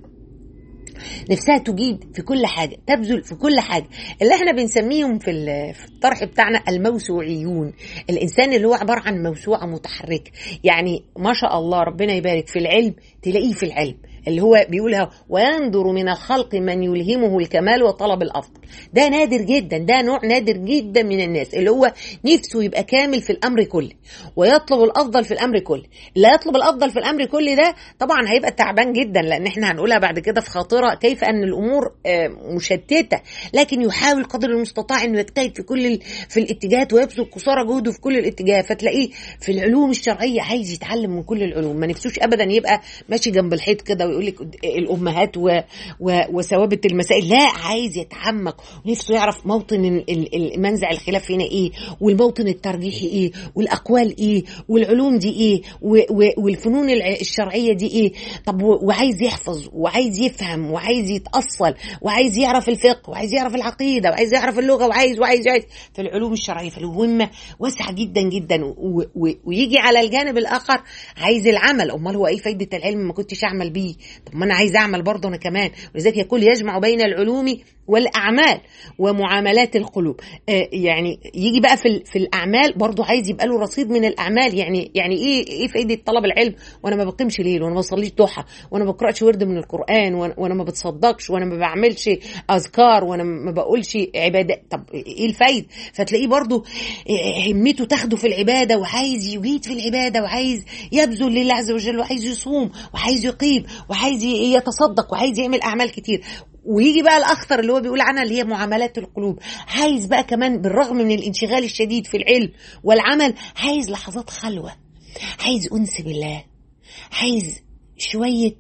Speaker 1: نفسها تجيد في كل حاجة تبذل في كل حاجة اللي احنا بنسميهم في في الطرح بتاعنا الموسوعيون الإنسان اللي هو عبارة عن موسوعة متحركة يعني ما شاء الله ربنا يبارك في العلم تلاقيه في العلم اللي هو بيقولها وينظر من الخلق من يلهمه الكمال وطلب الافضل ده نادر جدا ده نوع نادر جدا من الناس اللي هو نفسه يبقى كامل في الامر كله ويطلب الافضل في الامر كله اللي يطلب الافضل في الامر كله ده طبعا هيبقى تعبان جدا لان احنا هنقولها بعد كده في خاطره كيف ان الامور مشتته لكن يحاول قدر المستطاع انه يجتهد في كل في الاتجاهات ويبذل قصارى جهده في كل الاتجاهات فتلاقيه في العلوم الشرعيه عايز يتعلم من كل العلوم ما نفسوش ابدا يبقى ماشي جنب الحيط كده ويقول لك الامهات و... و... وثوابت المسائل لا عايز يتعمق ونفسه يعرف موطن منزع الخلاف هنا ايه والموطن الترجيحي ايه والاقوال ايه والعلوم دي ايه و... و... والفنون الشرعيه دي ايه طب وعايز يحفظ وعايز يفهم وعايز يتاصل وعايز يعرف الفقه وعايز يعرف العقيده وعايز يعرف اللغه وعايز وعايز وعايز في العلوم الشرعيه فالمهمه واسعه جدا جدا و... و... ويجي على الجانب الاخر عايز العمل امال هو ايه فايده العلم ما كنتش اعمل بيه طب ما انا عايز اعمل برضه انا كمان ولذلك يقول يجمع بين العلوم والاعمال ومعاملات القلوب آه يعني يجي بقى في في الاعمال برضه عايز يبقى له رصيد من الاعمال يعني يعني ايه ايه فائده طلب العلم وانا ما بقيمش ليل وانا ما بصليش ضحى وانا ما بقراش ورد من القران وانا ما بتصدقش وانا ما بعملش اذكار وانا ما بقولش عبادات طب ايه الفايده فتلاقيه برضه همته تاخده في العباده وعايز يجيد في العباده وعايز يبذل لله عز وجل وعايز يصوم وعايز يقيم وعايز يتصدق وعايز يعمل اعمال كتير ويجي بقى الاخطر اللي هو بيقول عنها اللي هي معاملات القلوب عايز بقى كمان بالرغم من الانشغال الشديد في العلم والعمل عايز لحظات خلوه عايز انس بالله عايز شويه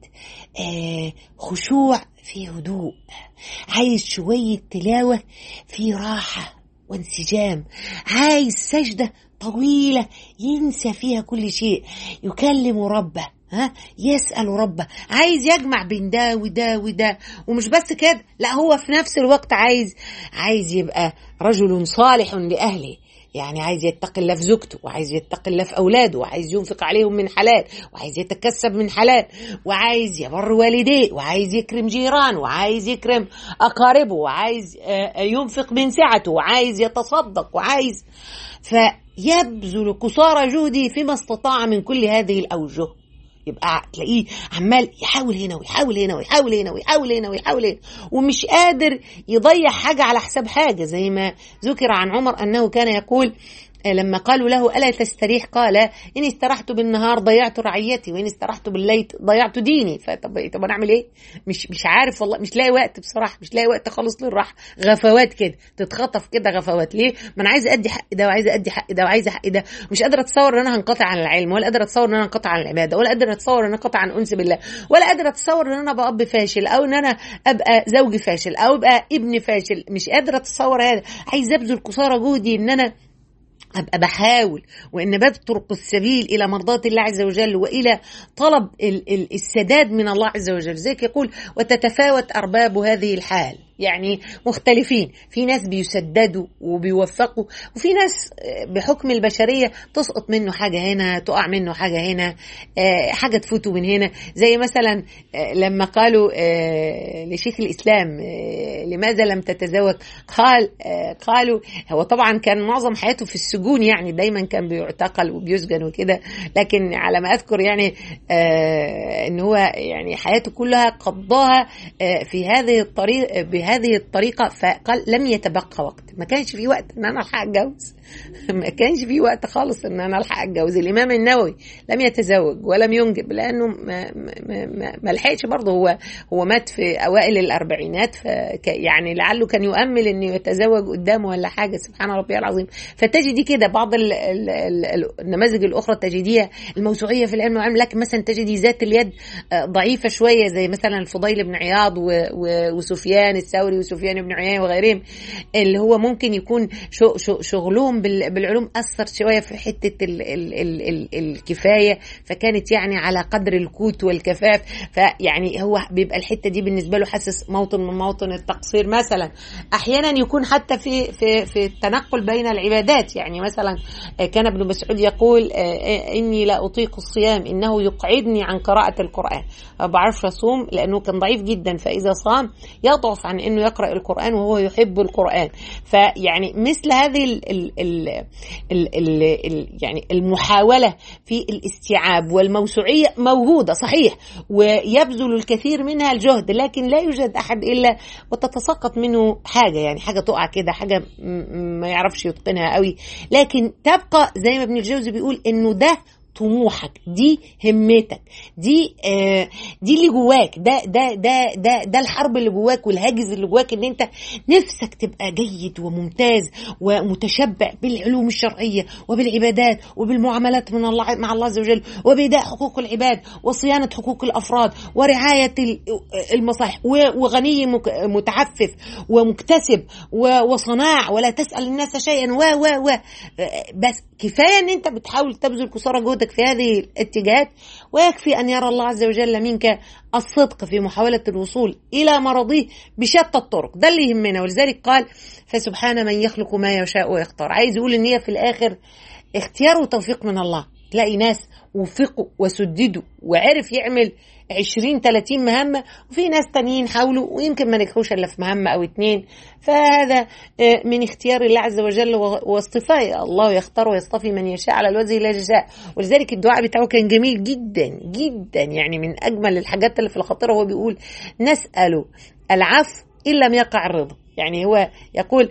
Speaker 1: آه خشوع في هدوء عايز شويه تلاوه في راحه وانسجام عايز سجده طويله ينسى فيها كل شيء يكلم ربه ها يسأل ربه عايز يجمع بين ده وده وده ومش بس كده لا هو في نفس الوقت عايز عايز يبقى رجل صالح لأهله يعني عايز يتقي الله في زوجته وعايز يتقي الله في اولاده وعايز ينفق عليهم من حلال وعايز يتكسب من حلال وعايز يبر والديه وعايز يكرم جيرانه وعايز يكرم اقاربه وعايز ينفق من سعته وعايز يتصدق وعايز فيبذل قصارى جهده فيما استطاع من كل هذه الاوجه يبقى تلاقيه عمال يحاول هنا ويحاول هنا ويحاول هنا ويحاول هنا ويحاول هنا ومش قادر يضيع حاجة على حساب حاجة زي ما ذكر عن عمر أنه كان يقول لما قالوا له ألا تستريح قال إن استرحت بالنهار ضيعت رعيتي وإن استرحت بالليل ضيعت ديني فطب طب أنا أعمل إيه؟ مش مش عارف والله مش لاقي وقت بصراحة مش لاقي وقت خالص للراحة غفوات كده تتخطف كده غفوات ليه؟ ما أنا عايزة أدي حق ده وعايزة أدي حق ده وعايزة حق ده مش قادرة أتصور إن أنا هنقطع عن العلم ولا قادرة أتصور إن أنا هنقطع عن العبادة ولا قادرة أتصور إن أنا أنقطع عن أنس بالله ولا قادرة أتصور إن أنا أبقى أب فاشل أو إن أنا أبقى زوج فاشل أو أبقى ابن فاشل مش قادرة أتصور هذا عايزة أبذل قصارى جهدي إن أنا ابقى بحاول وان بطرق السبيل الى مرضاه الله عز وجل والى طلب السداد من الله عز وجل زيك يقول وتتفاوت ارباب هذه الحال يعني مختلفين في ناس بيسددوا وبيوفقوا وفي ناس بحكم البشريه تسقط منه حاجه هنا تقع منه حاجه هنا حاجه تفوته من هنا زي مثلا لما قالوا لشيخ الاسلام لماذا لم تتزوج قال قالوا هو طبعا كان معظم حياته في السجون يعني دايما كان بيعتقل وبيسجن وكده لكن على ما اذكر يعني ان هو يعني حياته كلها قضاها في هذه الطريق بهذه الطريقة فقال لم يتبقى وقت ما كانش في وقت ان انا الحق اتجوز ما كانش في وقت خالص ان انا الحق اتجوز الامام النووي لم يتزوج ولم ينجب لانه ما, ما, ما, ما لحقش برضه هو هو مات في اوائل الاربعينات يعني لعله كان يؤمل انه يتزوج قدامه ولا حاجه سبحان ربي العظيم فتجدي كده بعض ال ال ال النماذج الاخرى تجديها الموسوعيه في العلم والعلم لكن مثلا تجدي ذات اليد ضعيفه شويه زي مثلا الفضيل بن عياض وسفيان الثوري وسفيان بن عيينه وغيرهم اللي هو ممكن يكون شغلهم بالعلوم اثر شويه في حته ال ال ال ال الكفايه فكانت يعني على قدر الكوت والكفاف فيعني هو بيبقى الحته دي بالنسبه له حاسس موطن من مواطن التقصير مثلا احيانا يكون حتى في في في التنقل بين العبادات يعني مثلا كان ابن مسعود يقول اني لا اطيق الصيام انه يقعدني عن قراءه القران ما بعرفش اصوم لانه كان ضعيف جدا فاذا صام يضعف عن انه يقرا القران وهو يحب القران فيعني مثل هذه ال ال ال ال ال ال يعني المحاوله في الاستيعاب والموسوعيه موجوده صحيح ويبذل الكثير منها الجهد لكن لا يوجد احد الا وتتساقط منه حاجه يعني حاجه تقع كده حاجه ما يعرفش يتقنها قوي لكن تبقى زي ما ابن الجوزي بيقول انه ده طموحك دي همتك دي آه دي اللي جواك ده ده ده ده ده الحرب اللي جواك والهاجس اللي جواك ان انت نفسك تبقى جيد وممتاز ومتشبع بالعلوم الشرعيه وبالعبادات وبالمعاملات من الله مع الله عز وجل وبإداء حقوق العباد وصيانه حقوق الافراد ورعايه المصالح وغني متعفف ومكتسب وصناع ولا تسال الناس شيئا و و و بس كفايه ان انت بتحاول تبذل قصارى جهدك في هذه الاتجاهات ويكفي ان يرى الله عز وجل منك الصدق في محاوله الوصول الى مرضيه بشتى الطرق ده اللي يهمنا ولذلك قال فسبحان من يخلق ما يشاء ويختار عايز يقول ان هي في الاخر اختيار وتوفيق من الله تلاقي ناس وفقوا وسددوا وعرف يعمل 20 30 مهمه وفي ناس تانيين حاولوا ويمكن ما نجحوش الا في مهمه او اتنين فهذا من اختيار الله عز وجل واصطفاء الله يختار ويصطفي من يشاء على الوجه لا جزاء ولذلك الدعاء بتاعه كان جميل جدا جدا يعني من اجمل الحاجات اللي في الخطيره هو بيقول نسال العفو ان لم يقع الرضا يعني هو يقول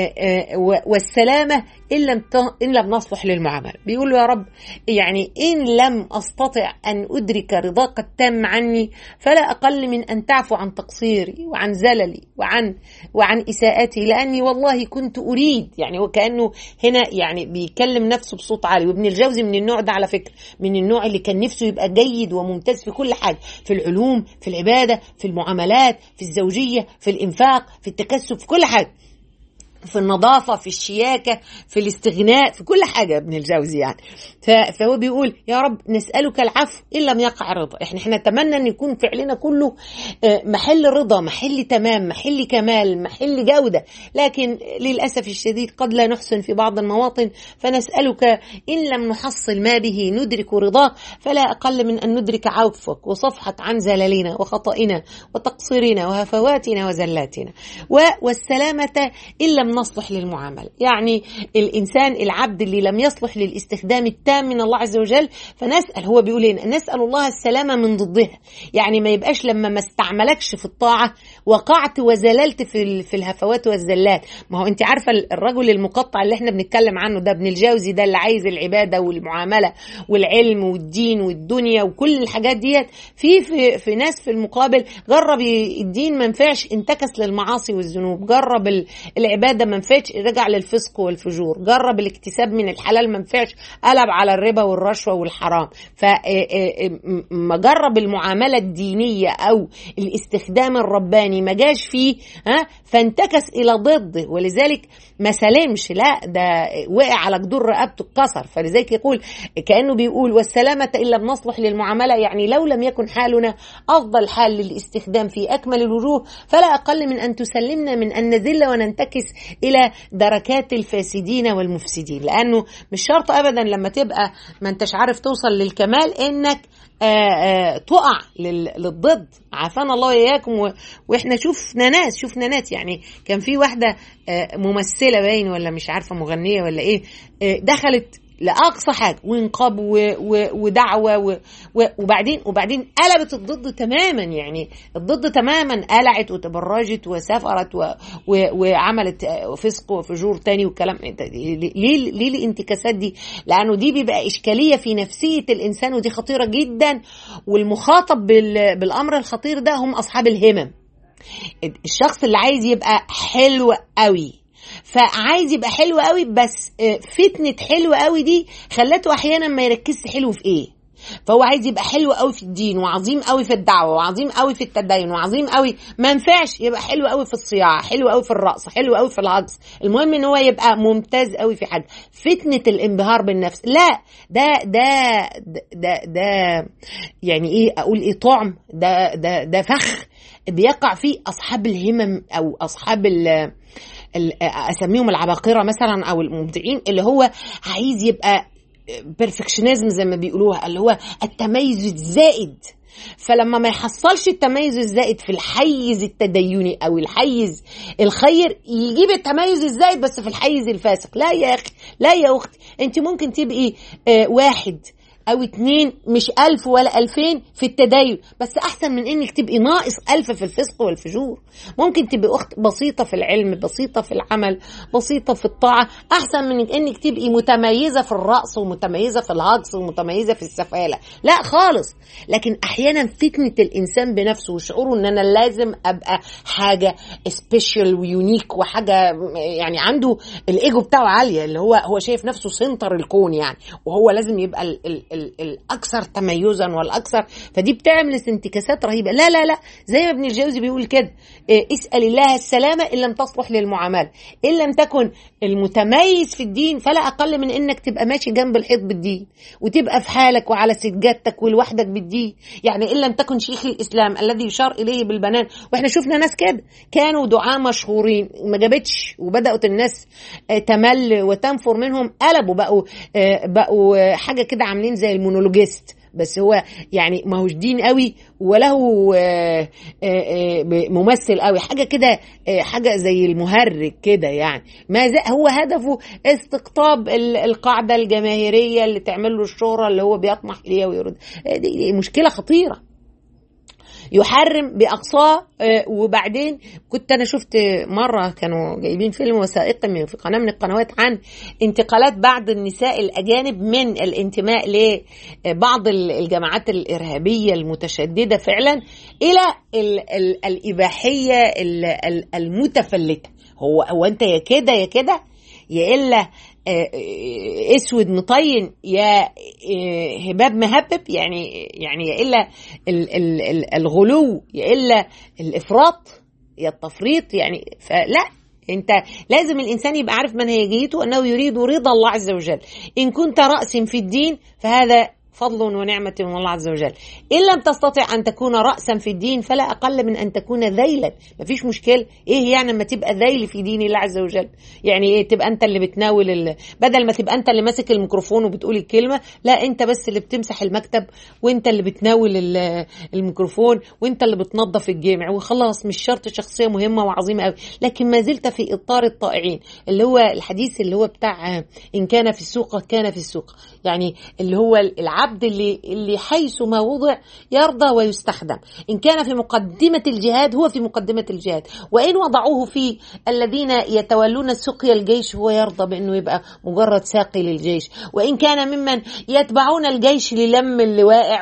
Speaker 1: والسلامة إن لم إن لم نصلح للمعاملة بيقول يا رب يعني إن لم أستطع أن أدرك رضاك التام عني فلا أقل من أن تعفو عن تقصيري وعن زللي وعن وعن إساءتي لأني والله كنت أريد يعني وكأنه هنا يعني بيكلم نفسه بصوت عالي وابن الجوزي من النوع ده على فكرة من النوع اللي كان نفسه يبقى جيد وممتاز في كل حاجة في العلوم في العبادة في المعاملات في الزوجية في الإنفاق في التكسب في كل حاجة في النظافة في الشياكة في الاستغناء في كل حاجة ابن الجوزي يعني فهو بيقول يا رب نسألك العفو إن لم يقع رضا احنا احنا نتمنى أن يكون فعلنا كله محل رضا محل تمام محل كمال محل جودة لكن للأسف الشديد قد لا نحسن في بعض المواطن فنسألك إن لم نحصل ما به ندرك رضاك فلا أقل من أن ندرك عفوك وصفحة عن زللنا وخطئنا وتقصيرنا وهفواتنا وزلاتنا والسلامة إن لم نصلح للمعامله يعني الانسان العبد اللي لم يصلح للاستخدام التام من الله عز وجل فنسال هو بيقول ايه نسال الله السلامه من ضدها يعني ما يبقاش لما ما استعملكش في الطاعه وقعت وزللت في في الهفوات والزلات ما هو انت عارفه الرجل المقطع اللي احنا بنتكلم عنه ده ابن الجوزي ده اللي عايز العباده والمعامله والعلم والدين والدنيا وكل الحاجات ديت في في, في ناس في المقابل جرب الدين ما ينفعش انتكس للمعاصي والذنوب جرب العباده ما ينفعش رجع للفسق والفجور جرب الاكتساب من الحلال ما ينفعش قلب على الربا والرشوه والحرام فما جرب المعامله الدينيه او الاستخدام الرباني ما جاش فيه ها فانتكس الى ضده ولذلك ما سلمش لا ده وقع على جدور رقبته اتكسر فلذلك يقول كانه بيقول والسلامه الا بنصلح للمعامله يعني لو لم يكن حالنا افضل حال للاستخدام في اكمل الوجوه فلا اقل من ان تسلمنا من ان نذل وننتكس الى دركات الفاسدين والمفسدين لانه مش شرط ابدا لما تبقى ما انتش عارف توصل للكمال انك آآ آآ تقع للضد عافانا الله اياكم واحنا شفنا ناس شفنا ناس يعني كان في واحده ممثله باين ولا مش عارفه مغنيه ولا ايه دخلت لاقصى حاجه وانقاب ودعوه وبعدين وبعدين قلبت الضد تماما يعني الضد تماما قلعت وتبرجت وسافرت وعملت فسق وفجور تاني والكلام ليه ليه الانتكاسات دي؟ لانه دي بيبقى اشكاليه في نفسيه الانسان ودي خطيره جدا والمخاطب بالامر الخطير ده هم اصحاب الهمم الشخص اللي عايز يبقى حلو قوي فعايز يبقى حلو قوي بس فتنة حلو قوي دي خلته احيانا ما يركزش حلو في ايه فهو عايز يبقى حلو قوي في الدين وعظيم قوي في الدعوه وعظيم قوي في التدين وعظيم قوي ما ينفعش يبقى حلو قوي في الصياعه حلو قوي في الرقص حلو قوي في الهجص المهم ان هو يبقى ممتاز قوي في حاجه فتنه الانبهار بالنفس لا ده ده ده ده يعني ايه اقول ايه طعم ده ده ده فخ بيقع فيه اصحاب الهمم او اصحاب ال اسميهم العباقره مثلا او المبدعين اللي هو عايز يبقى بيرفكشنزم زي ما بيقولوها اللي هو التميز الزائد فلما ما يحصلش التميز الزائد في الحيز التديني او الحيز الخير يجيب التميز الزائد بس في الحيز الفاسق لا يا اخي لا يا اختي انت ممكن تبقي آه واحد او اتنين مش الف ولا الفين في التدين بس احسن من انك تبقي ناقص الف في الفسق والفجور ممكن تبقي اخت بسيطة في العلم بسيطة في العمل بسيطة في الطاعة احسن من انك تبقي متميزة في الرقص ومتميزة في الهجص ومتميزة في السفالة لا خالص لكن احيانا فتنة الانسان بنفسه وشعوره ان انا لازم ابقى حاجة سبيشال ويونيك وحاجة يعني عنده الايجو بتاعه عالية اللي هو هو شايف نفسه سنتر الكون يعني وهو لازم يبقى ال ال الاكثر تميزا والاكثر فدي بتعمل انتكاسات رهيبه لا لا لا زي ما ابن الجوزي بيقول كده اسال الله السلامه ان لم تصلح للمعامله ان لم تكن المتميز في الدين فلا اقل من انك تبقى ماشي جنب الحيط بالدين وتبقى في حالك وعلى سجادتك ولوحدك بالدين يعني ان لم تكن شيخ الاسلام الذي يشار اليه بالبنان واحنا شفنا ناس كده كانوا دعاة مشهورين ما جابتش وبدات الناس تمل وتنفر منهم قلبوا بقوا بقوا حاجه كده عاملين زي المونولوجيست بس هو يعني ما هوش دين قوي وله ممثل قوي حاجه كده حاجه زي المهرج كده يعني ما هو هدفه استقطاب القاعده الجماهيريه اللي تعمل له الشهره اللي هو بيطمح اليها ويرد دي مشكله خطيره يحرم باقصاه وبعدين كنت انا شفت مره كانوا جايبين فيلم وثائقي في قناه من القنوات عن انتقالات بعض النساء الاجانب من الانتماء لبعض الجماعات الارهابيه المتشدده فعلا الى الاباحيه المتفلته هو هو انت يا كده يا كده يا الا اسود مطين يا هباب مهبب يعني يعني يا الا الغلو يا الا الافراط يا التفريط يعني فلا انت لازم الانسان يبقى عارف منهجيته انه يريد رضا الله عز وجل ان كنت راس في الدين فهذا فضل ونعمة من الله عز وجل إن لم تستطع أن تكون رأسا في الدين فلا أقل من أن تكون ذيلا مفيش مشكلة إيه يعني لما تبقى ذيل في دين الله عز وجل يعني إيه تبقى أنت اللي بتناول ال... بدل ما تبقى أنت اللي ماسك الميكروفون وبتقول الكلمة لا أنت بس اللي بتمسح المكتب وأنت اللي بتناول ال- الميكروفون وأنت اللي بتنظف الجامع وخلاص مش شرط شخصية مهمة وعظيمة قوي لكن ما زلت في إطار الطائعين اللي هو الحديث اللي هو بتاع إن كان في السوق كان في السوق يعني اللي هو العبد اللي اللي حيث ما وضع يرضى ويستخدم إن كان في مقدمة الجهاد هو في مقدمة الجهاد وإن وضعوه في الذين يتولون سقي الجيش هو يرضى بأنه يبقى مجرد ساقي للجيش وإن كان ممن يتبعون الجيش للم اللي واقع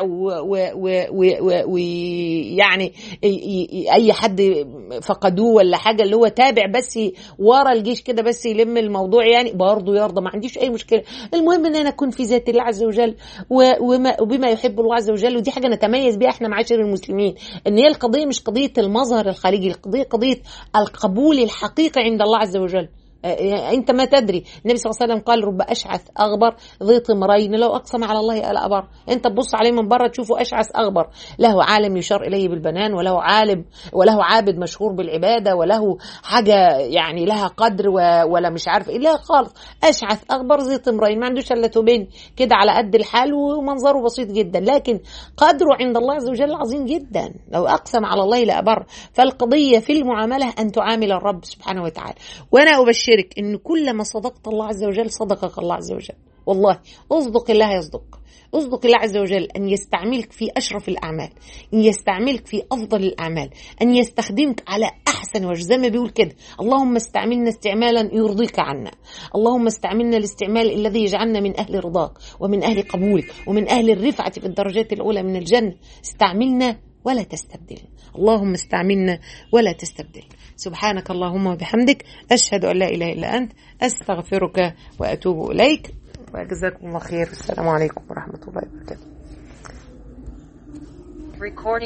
Speaker 1: ويعني أي حد فقدوه ولا حاجة اللي هو تابع بس ورا الجيش كده بس يلم الموضوع يعني برضه يرضى ما عنديش أي مشكلة المهم ان انا اكون في ذات الله عز وجل وما وبما يحب الله عز وجل ودي حاجه نتميز بيها احنا معاشر المسلمين ان هي القضيه مش قضيه المظهر الخارجي القضيه قضيه القبول الحقيقي عند الله عز وجل انت ما تدري النبي صلى الله عليه وسلم قال رب اشعث اغبر ذي طمرين لو اقسم على الله الا ابر انت تبص عليه من بره تشوفه اشعث اغبر له عالم يشار اليه بالبنان وله عالم وله عابد مشهور بالعباده وله حاجه يعني لها قدر ولا مش عارف ايه لا خالص اشعث اغبر ذي طمرين ما عندوش الا توبين كده على قد الحال ومنظره بسيط جدا لكن قدره عند الله عز وجل عظيم جدا لو اقسم على الله لابر فالقضيه في المعامله ان تعامل الرب سبحانه وتعالى وانا ابشر أبشرك إن كلما صدقت الله عز وجل صدقك الله عز وجل والله اصدق الله يصدق اصدق الله عز وجل أن يستعملك في أشرف الأعمال أن يستعملك في أفضل الأعمال أن يستخدمك على أحسن وجه زي ما بيقول كده اللهم استعملنا استعمالا يرضيك عنا اللهم استعملنا الاستعمال الذي يجعلنا من أهل رضاك ومن أهل قبولك ومن أهل الرفعة في الدرجات الأولى من الجنة استعملنا ولا تستبدل اللهم استعملنا ولا تستبدل سبحانك اللهم وبحمدك أشهد أن لا إله إلا أنت أستغفرك وأتوب إليك وجزاكم الله خير السلام عليكم ورحمة الله وبركاته